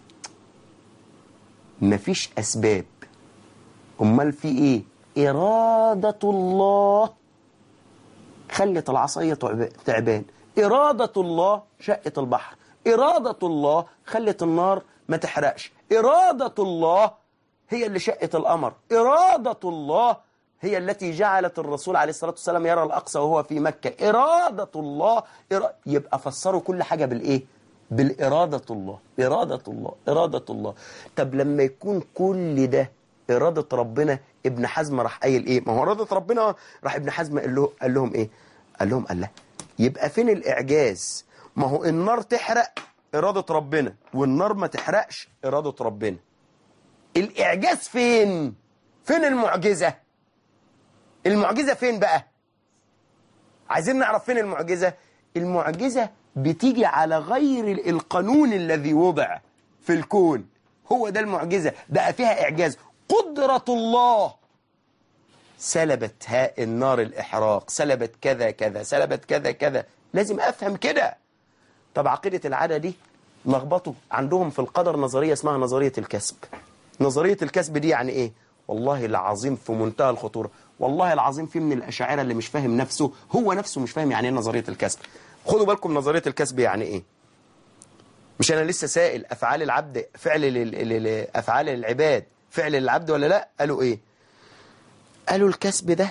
مفيش أسباب أمال في إيه إرادة الله خلت العصاية تعبان إرادة الله شقت البحر إرادة الله خلت النار ما تحرقش إرادة الله هي اللي شقت القمر إرادة الله هي التي جعلت الرسول عليه الصلاة والسلام يرى الأقصى وهو في مكة إرادة الله إرا... يبقى فسروا كل حاجة بالإيه بالإرادة الله إرادة الله إرادة الله طب لما يكون كل ده إرادة ربنا ابن حزم راح قايل إيه ما هو إرادة ربنا راح ابن حزم قال, له قال لهم إيه قال لهم قال لا يبقى فين الإعجاز ما هو النار تحرق إرادة ربنا والنار ما تحرقش إرادة ربنا الإعجاز فين فين المعجزة المعجزة فين بقى عايزين نعرف فين المعجزة المعجزة بتيجي على غير القانون الذي وضع في الكون هو ده المعجزة بقى فيها إعجاز قدرة الله سلبت هاء النار الإحراق سلبت كذا كذا سلبت كذا كذا لازم أفهم كده طب عقيدة العادة دي لخبطوا عندهم في القدر نظرية اسمها نظرية الكسب نظرية الكسب دي يعني ايه والله العظيم في منتهى الخطورة والله العظيم في من الأشاعرة اللي مش فاهم نفسه هو نفسه مش فاهم يعني ايه نظرية الكسب خدوا بالكم نظرية الكسب يعني ايه مش أنا لسه سائل أفعال العبد فعل أفعال العباد فعل للعبد ولا لا قالوا ايه قالوا الكسب ده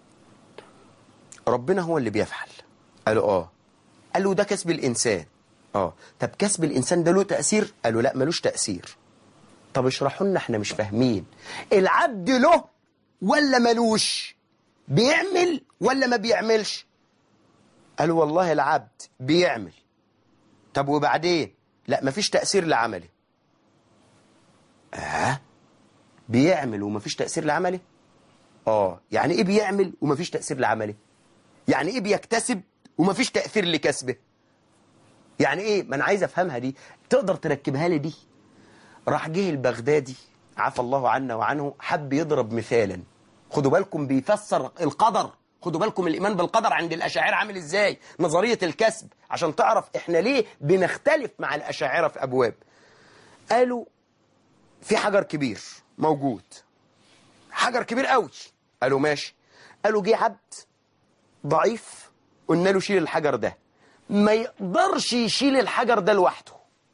ربنا هو اللي بيفعل قالوا اه قالوا ده كسب الإنسان اه طب كسب الإنسان ده له تأثير قالوا لا ملوش تأثير طب اشرحوا لنا احنا مش فاهمين العبد له ولا ملوش بيعمل ولا ما بيعملش قالوا والله العبد بيعمل طب وبعدين لا مفيش تأثير لعمله اه بيعمل ومفيش تأثير لعمله اه يعني ايه بيعمل ومفيش تأثير لعمله يعني ايه بيكتسب ومفيش تأثير لكسبه يعني ايه ما انا عايز افهمها دي تقدر تركبها لي دي راح جه البغدادي عفى الله عنا وعنه حب يضرب مثالا خدوا بالكم بيفسر القدر خدوا بالكم الإيمان بالقدر عند الأشاعرة عامل إزاي نظرية الكسب عشان تعرف إحنا ليه بنختلف مع الأشاعرة في أبواب قالوا في حجر كبير موجود حجر كبير قوي قالوا ماشي قالوا جه عبد ضعيف قلنا له شيل الحجر ده ما يقدرش يشيل الحجر ده لوحده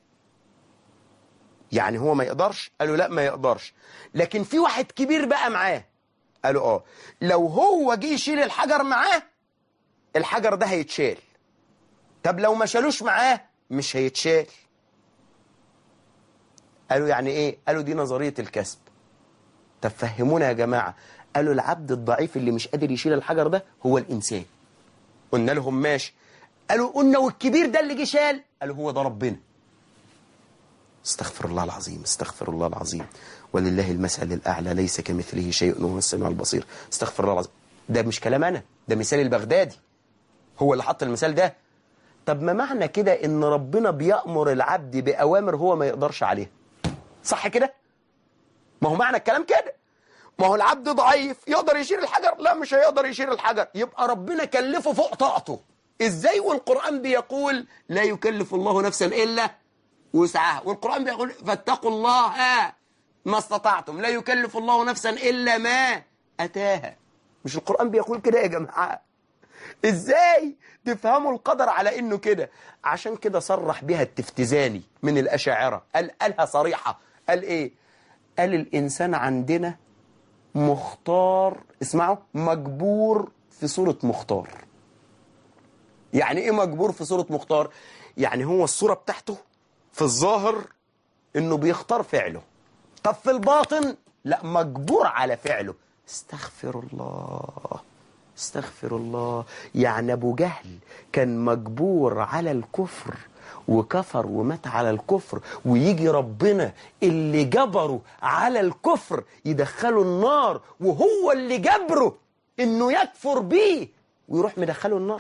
يعني هو ما يقدرش قالوا لا ما يقدرش لكن في واحد كبير بقى معاه قالوا اه لو هو جه يشيل الحجر معاه الحجر ده هيتشال طب لو ما شالوش معاه مش هيتشال قالوا يعني ايه قالوا دي نظرية الكسب طب فهمونا يا جماعة قالوا العبد الضعيف اللي مش قادر يشيل الحجر ده هو الإنسان قلنا لهم ماشي قالوا قلنا والكبير ده اللي جه شال قالوا هو ده ربنا استغفر الله العظيم استغفر الله العظيم ولله المثل الأعلى ليس كمثله شيء وهو السميع البصير استغفر الله العظيم ده مش كلام أنا ده مثال البغدادي هو اللي حط المثال ده طب ما معنى كده ان ربنا بيأمر العبد بأوامر هو ما يقدرش عليها صح كده ما هو معنى الكلام كده ما هو العبد ضعيف يقدر يشيل الحجر لا مش هيقدر يشيل الحجر يبقى ربنا كلفه فوق طاقته ازاي والقرآن بيقول لا يكلف الله نفسا إلا وسعها والقرآن بيقول فاتقوا الله ما استطعتم لا يكلف الله نفسا إلا ما أتاها مش القرآن بيقول كده يا جماعة ازاي تفهموا القدر على انه كده عشان كده صرح بها التفتزاني من الاشاعره قال قالها صريحه قال ايه قال الانسان عندنا مختار اسمعوا مجبور في صوره مختار يعني ايه مجبور في صوره مختار يعني هو الصوره بتاعته في الظاهر انه بيختار فعله طب في الباطن لا مجبور على فعله استغفر الله استغفر الله يعني ابو جهل كان مجبور على الكفر وكفر ومات على الكفر ويجي ربنا اللي جبره على الكفر يدخله النار وهو اللي جبره انه يكفر بيه ويروح مدخله النار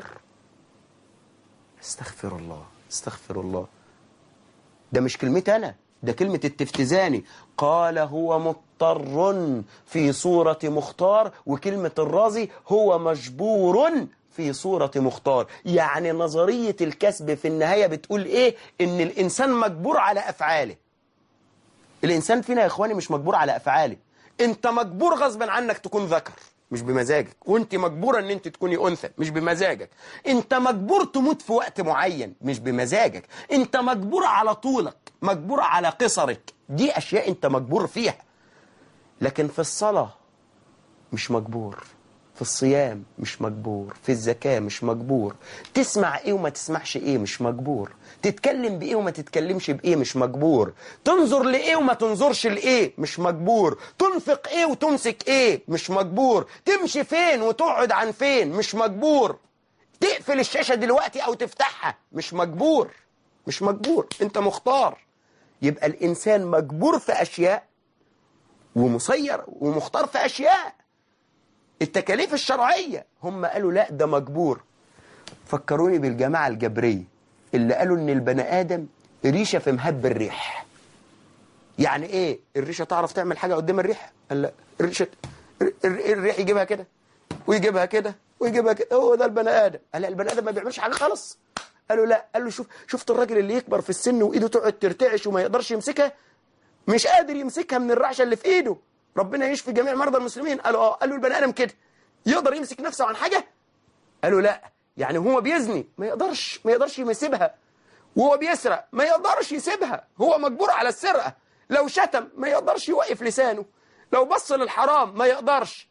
استغفر الله استغفر الله ده مش كلمتي انا ده كلمة التفتزاني قال هو مضطر في صورة مختار وكلمة الرازي هو مجبور في صورة مختار يعني نظرية الكسب في النهاية بتقول ايه ان الانسان مجبور على افعاله الانسان فينا يا اخواني مش مجبور على افعاله انت مجبور غصبا عنك تكون ذكر مش بمزاجك وانت مجبورة ان انت تكوني انثى مش بمزاجك انت مجبور تموت في وقت معين مش بمزاجك انت مجبور على طولك مجبور على قصرك دي اشياء انت مجبور فيها لكن في الصلاة مش مجبور في الصيام مش مجبور في الزكاة مش مجبور تسمع ايه وما تسمعش ايه مش مجبور تتكلم بايه وما تتكلمش بايه مش مجبور تنظر لايه وما تنظرش لايه مش مجبور تنفق ايه وتمسك ايه مش مجبور تمشي فين وتقعد عن فين مش مجبور تقفل الشاشة دلوقتي او تفتحها مش مجبور مش مجبور انت مختار يبقى الانسان مجبور في اشياء ومسير ومختار في اشياء التكاليف الشرعية هم قالوا لا ده مجبور فكروني بالجماعة الجبرية اللي قالوا ان البني آدم ريشة في مهب الريح يعني ايه الريشة تعرف تعمل حاجة قدام الريح قال لا الريشة الريح يجيبها كده ويجيبها كده ويجيبها كده هو ده البني آدم قال لا البني آدم ما بيعملش حاجة خالص قالوا لا قال له شوف شفت الراجل اللي يكبر في السن وايده تقعد ترتعش وما يقدرش يمسكها مش قادر يمسكها من الرعشة اللي في ايده ربنا يشفي جميع مرضى المسلمين قالوا اه قالوا البني ادم كده يقدر يمسك نفسه عن حاجة قالوا لا يعني هو بيزني ما يقدرش ما يقدرش يسيبها وهو بيسرق ما يقدرش يسيبها هو مجبور على السرقة لو شتم ما يقدرش يوقف لسانه لو بص للحرام ما يقدرش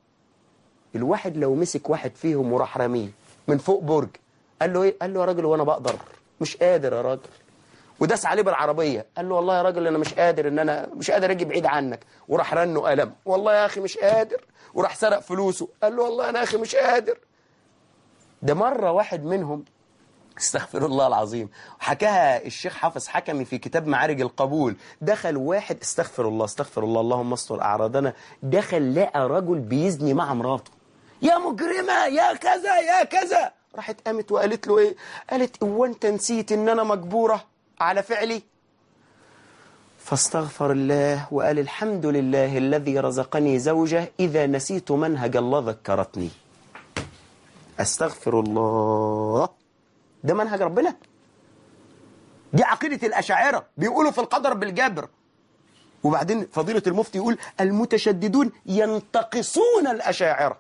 الواحد لو مسك واحد فيهم وراح رميه من فوق برج قال له ايه قال له يا راجل وانا بقدر مش قادر يا راجل وداس عليه بالعربية قال له والله يا راجل انا مش قادر ان انا مش قادر اجي بعيد عنك وراح رنه قلم والله يا اخي مش قادر وراح سرق فلوسه قال له والله انا يا اخي مش قادر ده مرة واحد منهم استغفر الله العظيم حكاها الشيخ حافظ حكمي في كتاب معارج القبول دخل واحد استغفر الله استغفر الله اللهم استر أعراضنا دخل لقى رجل بيزني مع مراته يا مجرمة يا كذا يا كذا راحت قامت وقالت له ايه قالت هو انت نسيت ان انا مجبورة على فعلي فاستغفر الله وقال الحمد لله الذي رزقني زوجة إذا نسيت منهج الله ذكرتني أستغفر الله ده منهج ربنا دي عقيدة الأشاعرة بيقولوا في القدر بالجبر وبعدين فضيلة المفتي يقول المتشددون ينتقصون الأشاعرة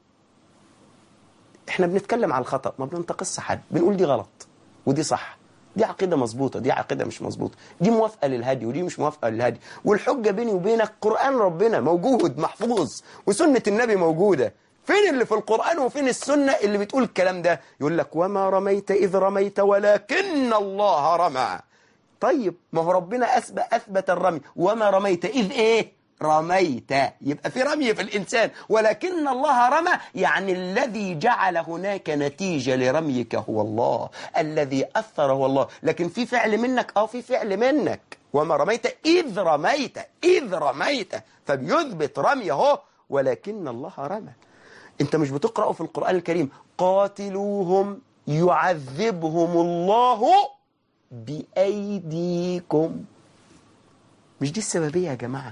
احنا بنتكلم على الخطأ ما بننتقص حد بنقول دي غلط ودي صح دي عقيدة مظبوطة دي عقيدة مش مظبوطة دي موافقة للهدي ودي مش موافقة للهدي والحجة بيني وبينك قرآن ربنا موجود محفوظ وسنة النبي موجودة فين اللي في القرآن وفين السنة اللي بتقول الكلام ده يقول لك وما رميت إذ رميت ولكن الله رمى طيب ما هو ربنا أثبت, أثبت الرمي وما رميت إذ إيه رميت يبقى في رمي في الإنسان ولكن الله رمى يعني الذي جعل هناك نتيجة لرميك هو الله الذي أثر هو الله لكن في فعل منك أو في فعل منك وما رميت إذ رميت إذ رميت فبيثبت رمي اهو ولكن الله رمى انت مش بتقرأ في القرآن الكريم قاتلوهم يعذبهم الله بأيديكم مش دي السببية يا جماعة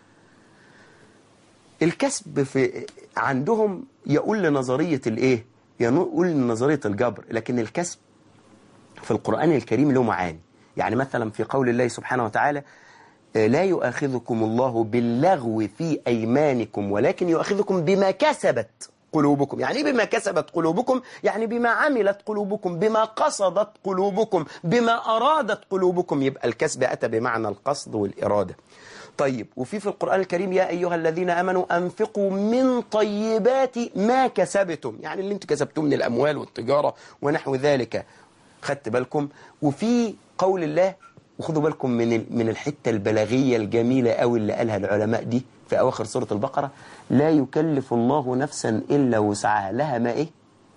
الكسب في عندهم يقول لنظرية الايه يقول لنظرية الجبر لكن الكسب في القرآن الكريم له معاني يعني مثلا في قول الله سبحانه وتعالى لا يؤاخذكم الله باللغو في أيمانكم ولكن يؤاخذكم بما كسبت قلوبكم يعني بما كسبت قلوبكم يعني بما عملت قلوبكم بما قصدت قلوبكم بما أرادت قلوبكم يبقى الكسب أتى بمعنى القصد والإرادة طيب وفي في القرآن الكريم يا أيها الذين أمنوا أنفقوا من طيبات ما كسبتم يعني اللي انتم كسبتم من الأموال والتجارة ونحو ذلك خدت بالكم وفي قول الله وخدوا بالكم من من الحتة البلاغية الجميلة قوي اللي قالها العلماء دي في أواخر سورة البقرة لا يكلف الله نفسا إلا وسعها لها ما إيه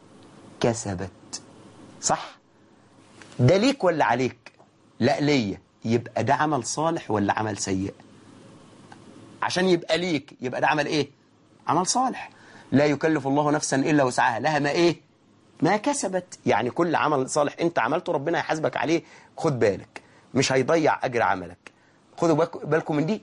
كسبت صح ده ليك ولا عليك لا ليا يبقى ده عمل صالح ولا عمل سيء عشان يبقى ليك يبقى ده عمل ايه عمل صالح لا يكلف الله نفسا إلا وسعها لها ما ايه ما كسبت يعني كل عمل صالح انت عملته ربنا يحاسبك عليه خد بالك مش هيضيع أجر عملك خدوا بالكم من دي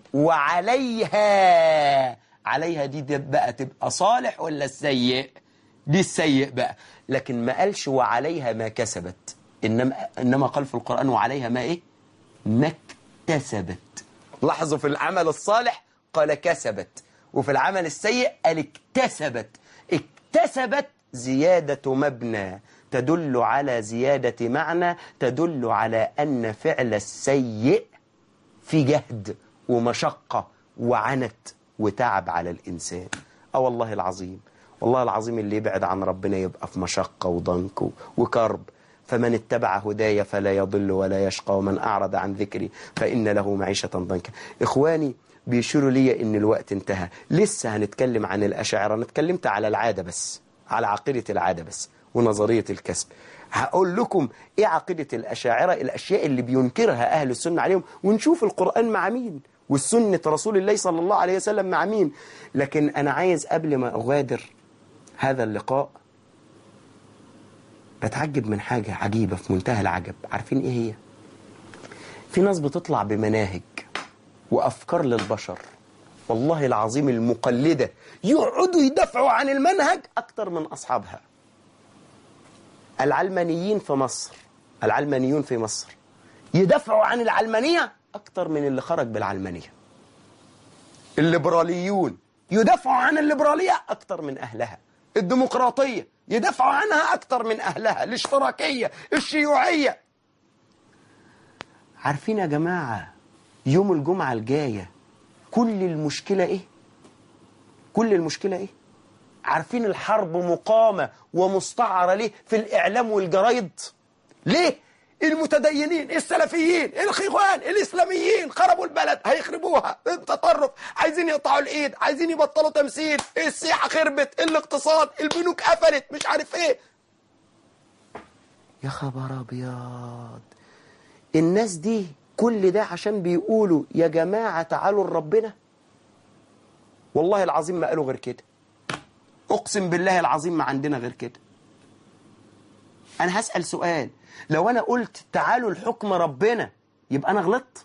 وعليها عليها دي, دي بقى تبقى صالح ولا السيء دي السيء بقى لكن ما قالش وعليها ما كسبت إنما, إنما قال في القرآن وعليها ما إيه ما اكتسبت لاحظوا في العمل الصالح قال كسبت وفي العمل السيء قال اكتسبت اكتسبت زيادة مبنى تدل على زيادة معنى تدل على أن فعل السيء في جهد ومشقة وعنت وتعب على الإنسان أو والله العظيم والله العظيم اللي يبعد عن ربنا يبقى في مشقة وضنك وكرب فمن اتبع هدايا فلا يضل ولا يشقى ومن أعرض عن ذكري فإن له معيشة ضنكا إخواني بيشيروا لي إن الوقت انتهى لسه هنتكلم عن الأشاعرة أنا اتكلمت على العادة بس على عقيدة العادة بس ونظرية الكسب هقول لكم ايه عقيدة الأشاعرة الأشياء اللي بينكرها أهل السنة عليهم ونشوف القرآن مع مين والسنة رسول الله صلى الله عليه وسلم مع مين لكن أنا عايز قبل ما أغادر هذا اللقاء بتعجب من حاجة عجيبة في منتهى العجب عارفين ايه هي في ناس بتطلع بمناهج وأفكار للبشر والله العظيم المقلدة يقعدوا يدافعوا عن المنهج أكتر من أصحابها العلمانيين في مصر العلمانيون في مصر يدافعوا عن العلمانية أكتر من اللي خرج بالعلمانية الليبراليون يدافعوا عن الليبرالية أكتر من أهلها الديمقراطية يدافعوا عنها أكتر من أهلها الاشتراكية الشيوعية عارفين يا جماعة يوم الجمعة الجاية كل المشكلة إيه كل المشكلة إيه عارفين الحرب مقامة ومستعرة ليه في الإعلام والجرايد ليه المتدينين السلفيين الخوان الإسلاميين خربوا البلد هيخربوها التطرف عايزين يقطعوا الإيد عايزين يبطلوا تمثيل السياحة خربت الاقتصاد البنوك قفلت مش عارف ايه يا خبر أبيض الناس دي كل ده عشان بيقولوا يا جماعة تعالوا لربنا والله العظيم ما قالوا غير كده أقسم بالله العظيم ما عندنا غير كده أنا هسأل سؤال لو أنا قلت تعالوا الحكم ربنا يبقى أنا غلطت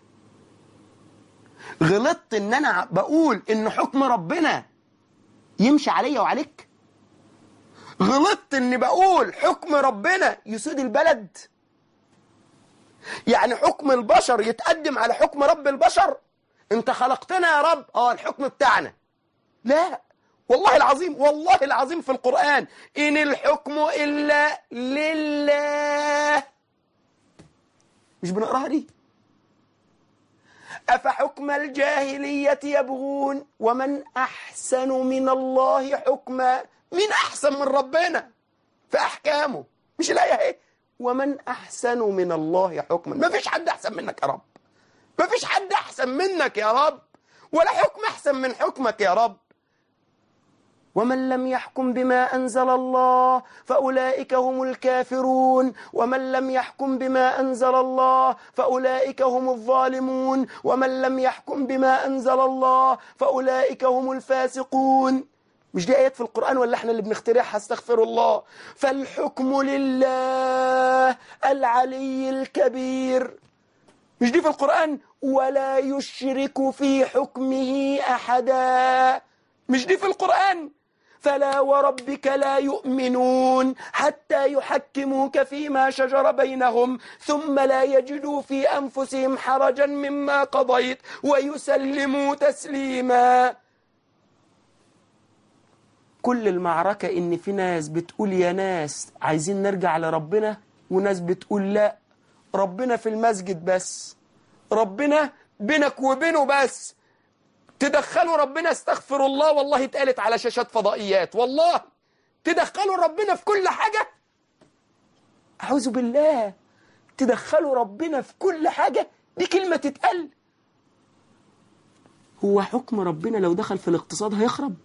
غلطت إن أنا بقول إن حكم ربنا يمشي عليا وعليك غلطت إني بقول حكم ربنا يسود البلد يعني حكم البشر يتقدم على حكم رب البشر انت خلقتنا يا رب اه الحكم بتاعنا لا والله العظيم والله العظيم في القرآن إن الحكم إلا لله مش بنقراها دي أفحكم الجاهلية يبغون ومن أحسن من الله حكما مين أحسن من ربنا في أحكامه مش الآية اهي ومن أحسن من الله حكما ما فيش حد أحسن منك يا رب ما فيش حد أحسن منك يا رب ولا حكم أحسن من حكمك يا رب ومن لم يحكم بما أنزل الله فأولئك هم الكافرون ومن لم يحكم بما أنزل الله فأولئك هم الظالمون ومن لم يحكم بما أنزل الله فأولئك هم الفاسقون مش دي آيات في القرآن ولا احنا اللي بنخترعها استغفر الله فالحكم لله العلي الكبير مش دي في القرآن ولا يشرك في حكمه أحدا مش دي في القرآن فلا وربك لا يؤمنون حتى يحكموك فيما شجر بينهم ثم لا يجدوا في أنفسهم حرجا مما قضيت ويسلموا تسليما كل المعركة إن في ناس بتقول يا ناس عايزين نرجع لربنا وناس بتقول لا ربنا في المسجد بس ربنا بينك وبينه بس تدخلوا ربنا استغفر الله والله اتقالت على شاشات فضائيات والله تدخلوا ربنا في كل حاجة أعوذ بالله تدخلوا ربنا في كل حاجة دي كلمة تتقال هو حكم ربنا لو دخل في الاقتصاد هيخرب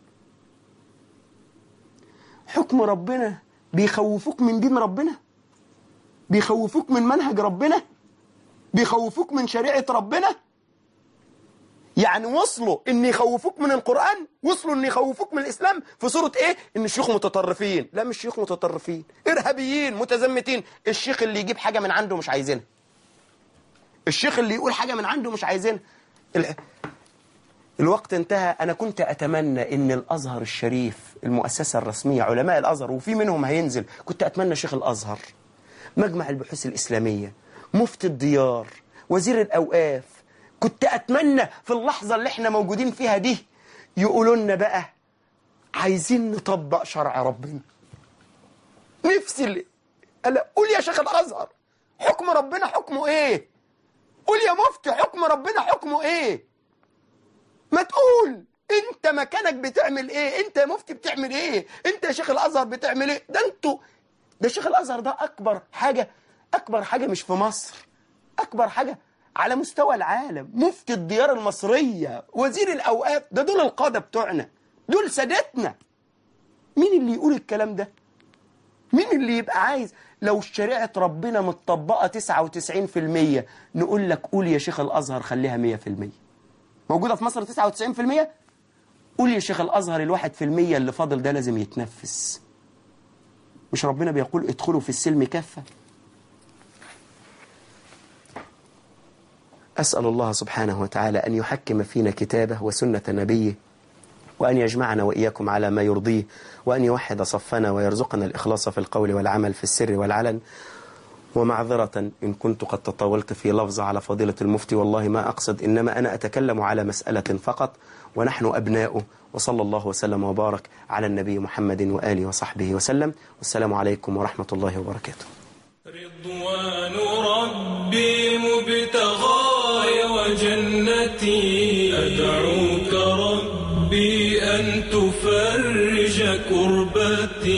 حكم ربنا بيخوفوك من دين ربنا بيخوفوك من منهج ربنا بيخوفوك من شريعة ربنا يعني وصلوا ان يخوفوك من القرآن وصلوا ان يخوفوك من الإسلام في صورة ايه ان الشيوخ متطرفين لا مش شيوخ متطرفين ارهابيين متزمتين الشيخ اللي يجيب حاجة من عنده مش عايزينها الشيخ اللي يقول حاجة من عنده مش عايزينها ال... الوقت انتهى أنا كنت أتمنى إن الأزهر الشريف المؤسسة الرسمية علماء الأزهر وفي منهم هينزل كنت أتمنى شيخ الأزهر مجمع البحوث الإسلامية مفتي الديار وزير الأوقاف كنت أتمنى في اللحظة اللي احنا موجودين فيها دي يقولوا لنا بقى عايزين نطبق شرع ربنا نفسي اللي ألا قول يا شيخ الأزهر حكم ربنا حكمه ايه قول يا مفتي حكم ربنا حكمه ايه ما تقول انت مكانك بتعمل ايه انت يا مفتي بتعمل ايه انت يا شيخ الازهر بتعمل ايه ده انتوا ده شيخ الازهر ده اكبر حاجة اكبر حاجة مش في مصر اكبر حاجة على مستوى العالم مفتي الديار المصرية وزير الاوقاف ده دول القادة بتوعنا دول سادتنا مين اللي يقول الكلام ده مين اللي يبقى عايز لو شريعة ربنا متطبقة 99% نقول لك قول يا شيخ الازهر خليها 100% موجودة في مصر 99% قول يا شيخ الأزهر الواحد في المية اللي فاضل ده لازم يتنفس مش ربنا بيقول ادخلوا في السلم كافة أسأل الله سبحانه وتعالى أن يحكم فينا كتابه وسنة نبيه وأن يجمعنا وإياكم على ما يرضيه وأن يوحد صفنا ويرزقنا الإخلاص في القول والعمل في السر والعلن ومعذرة إن كنت قد تطاولت في لفظ على فضيلة المفتي والله ما أقصد إنما أنا أتكلم على مسألة فقط ونحن أبناؤه وصلى الله وسلم وبارك على النبي محمد وآله وصحبه وسلم والسلام عليكم ورحمة الله وبركاته رضوان ربي مبتغاي وجنتي أدعوك ربي أن تفرج كربتي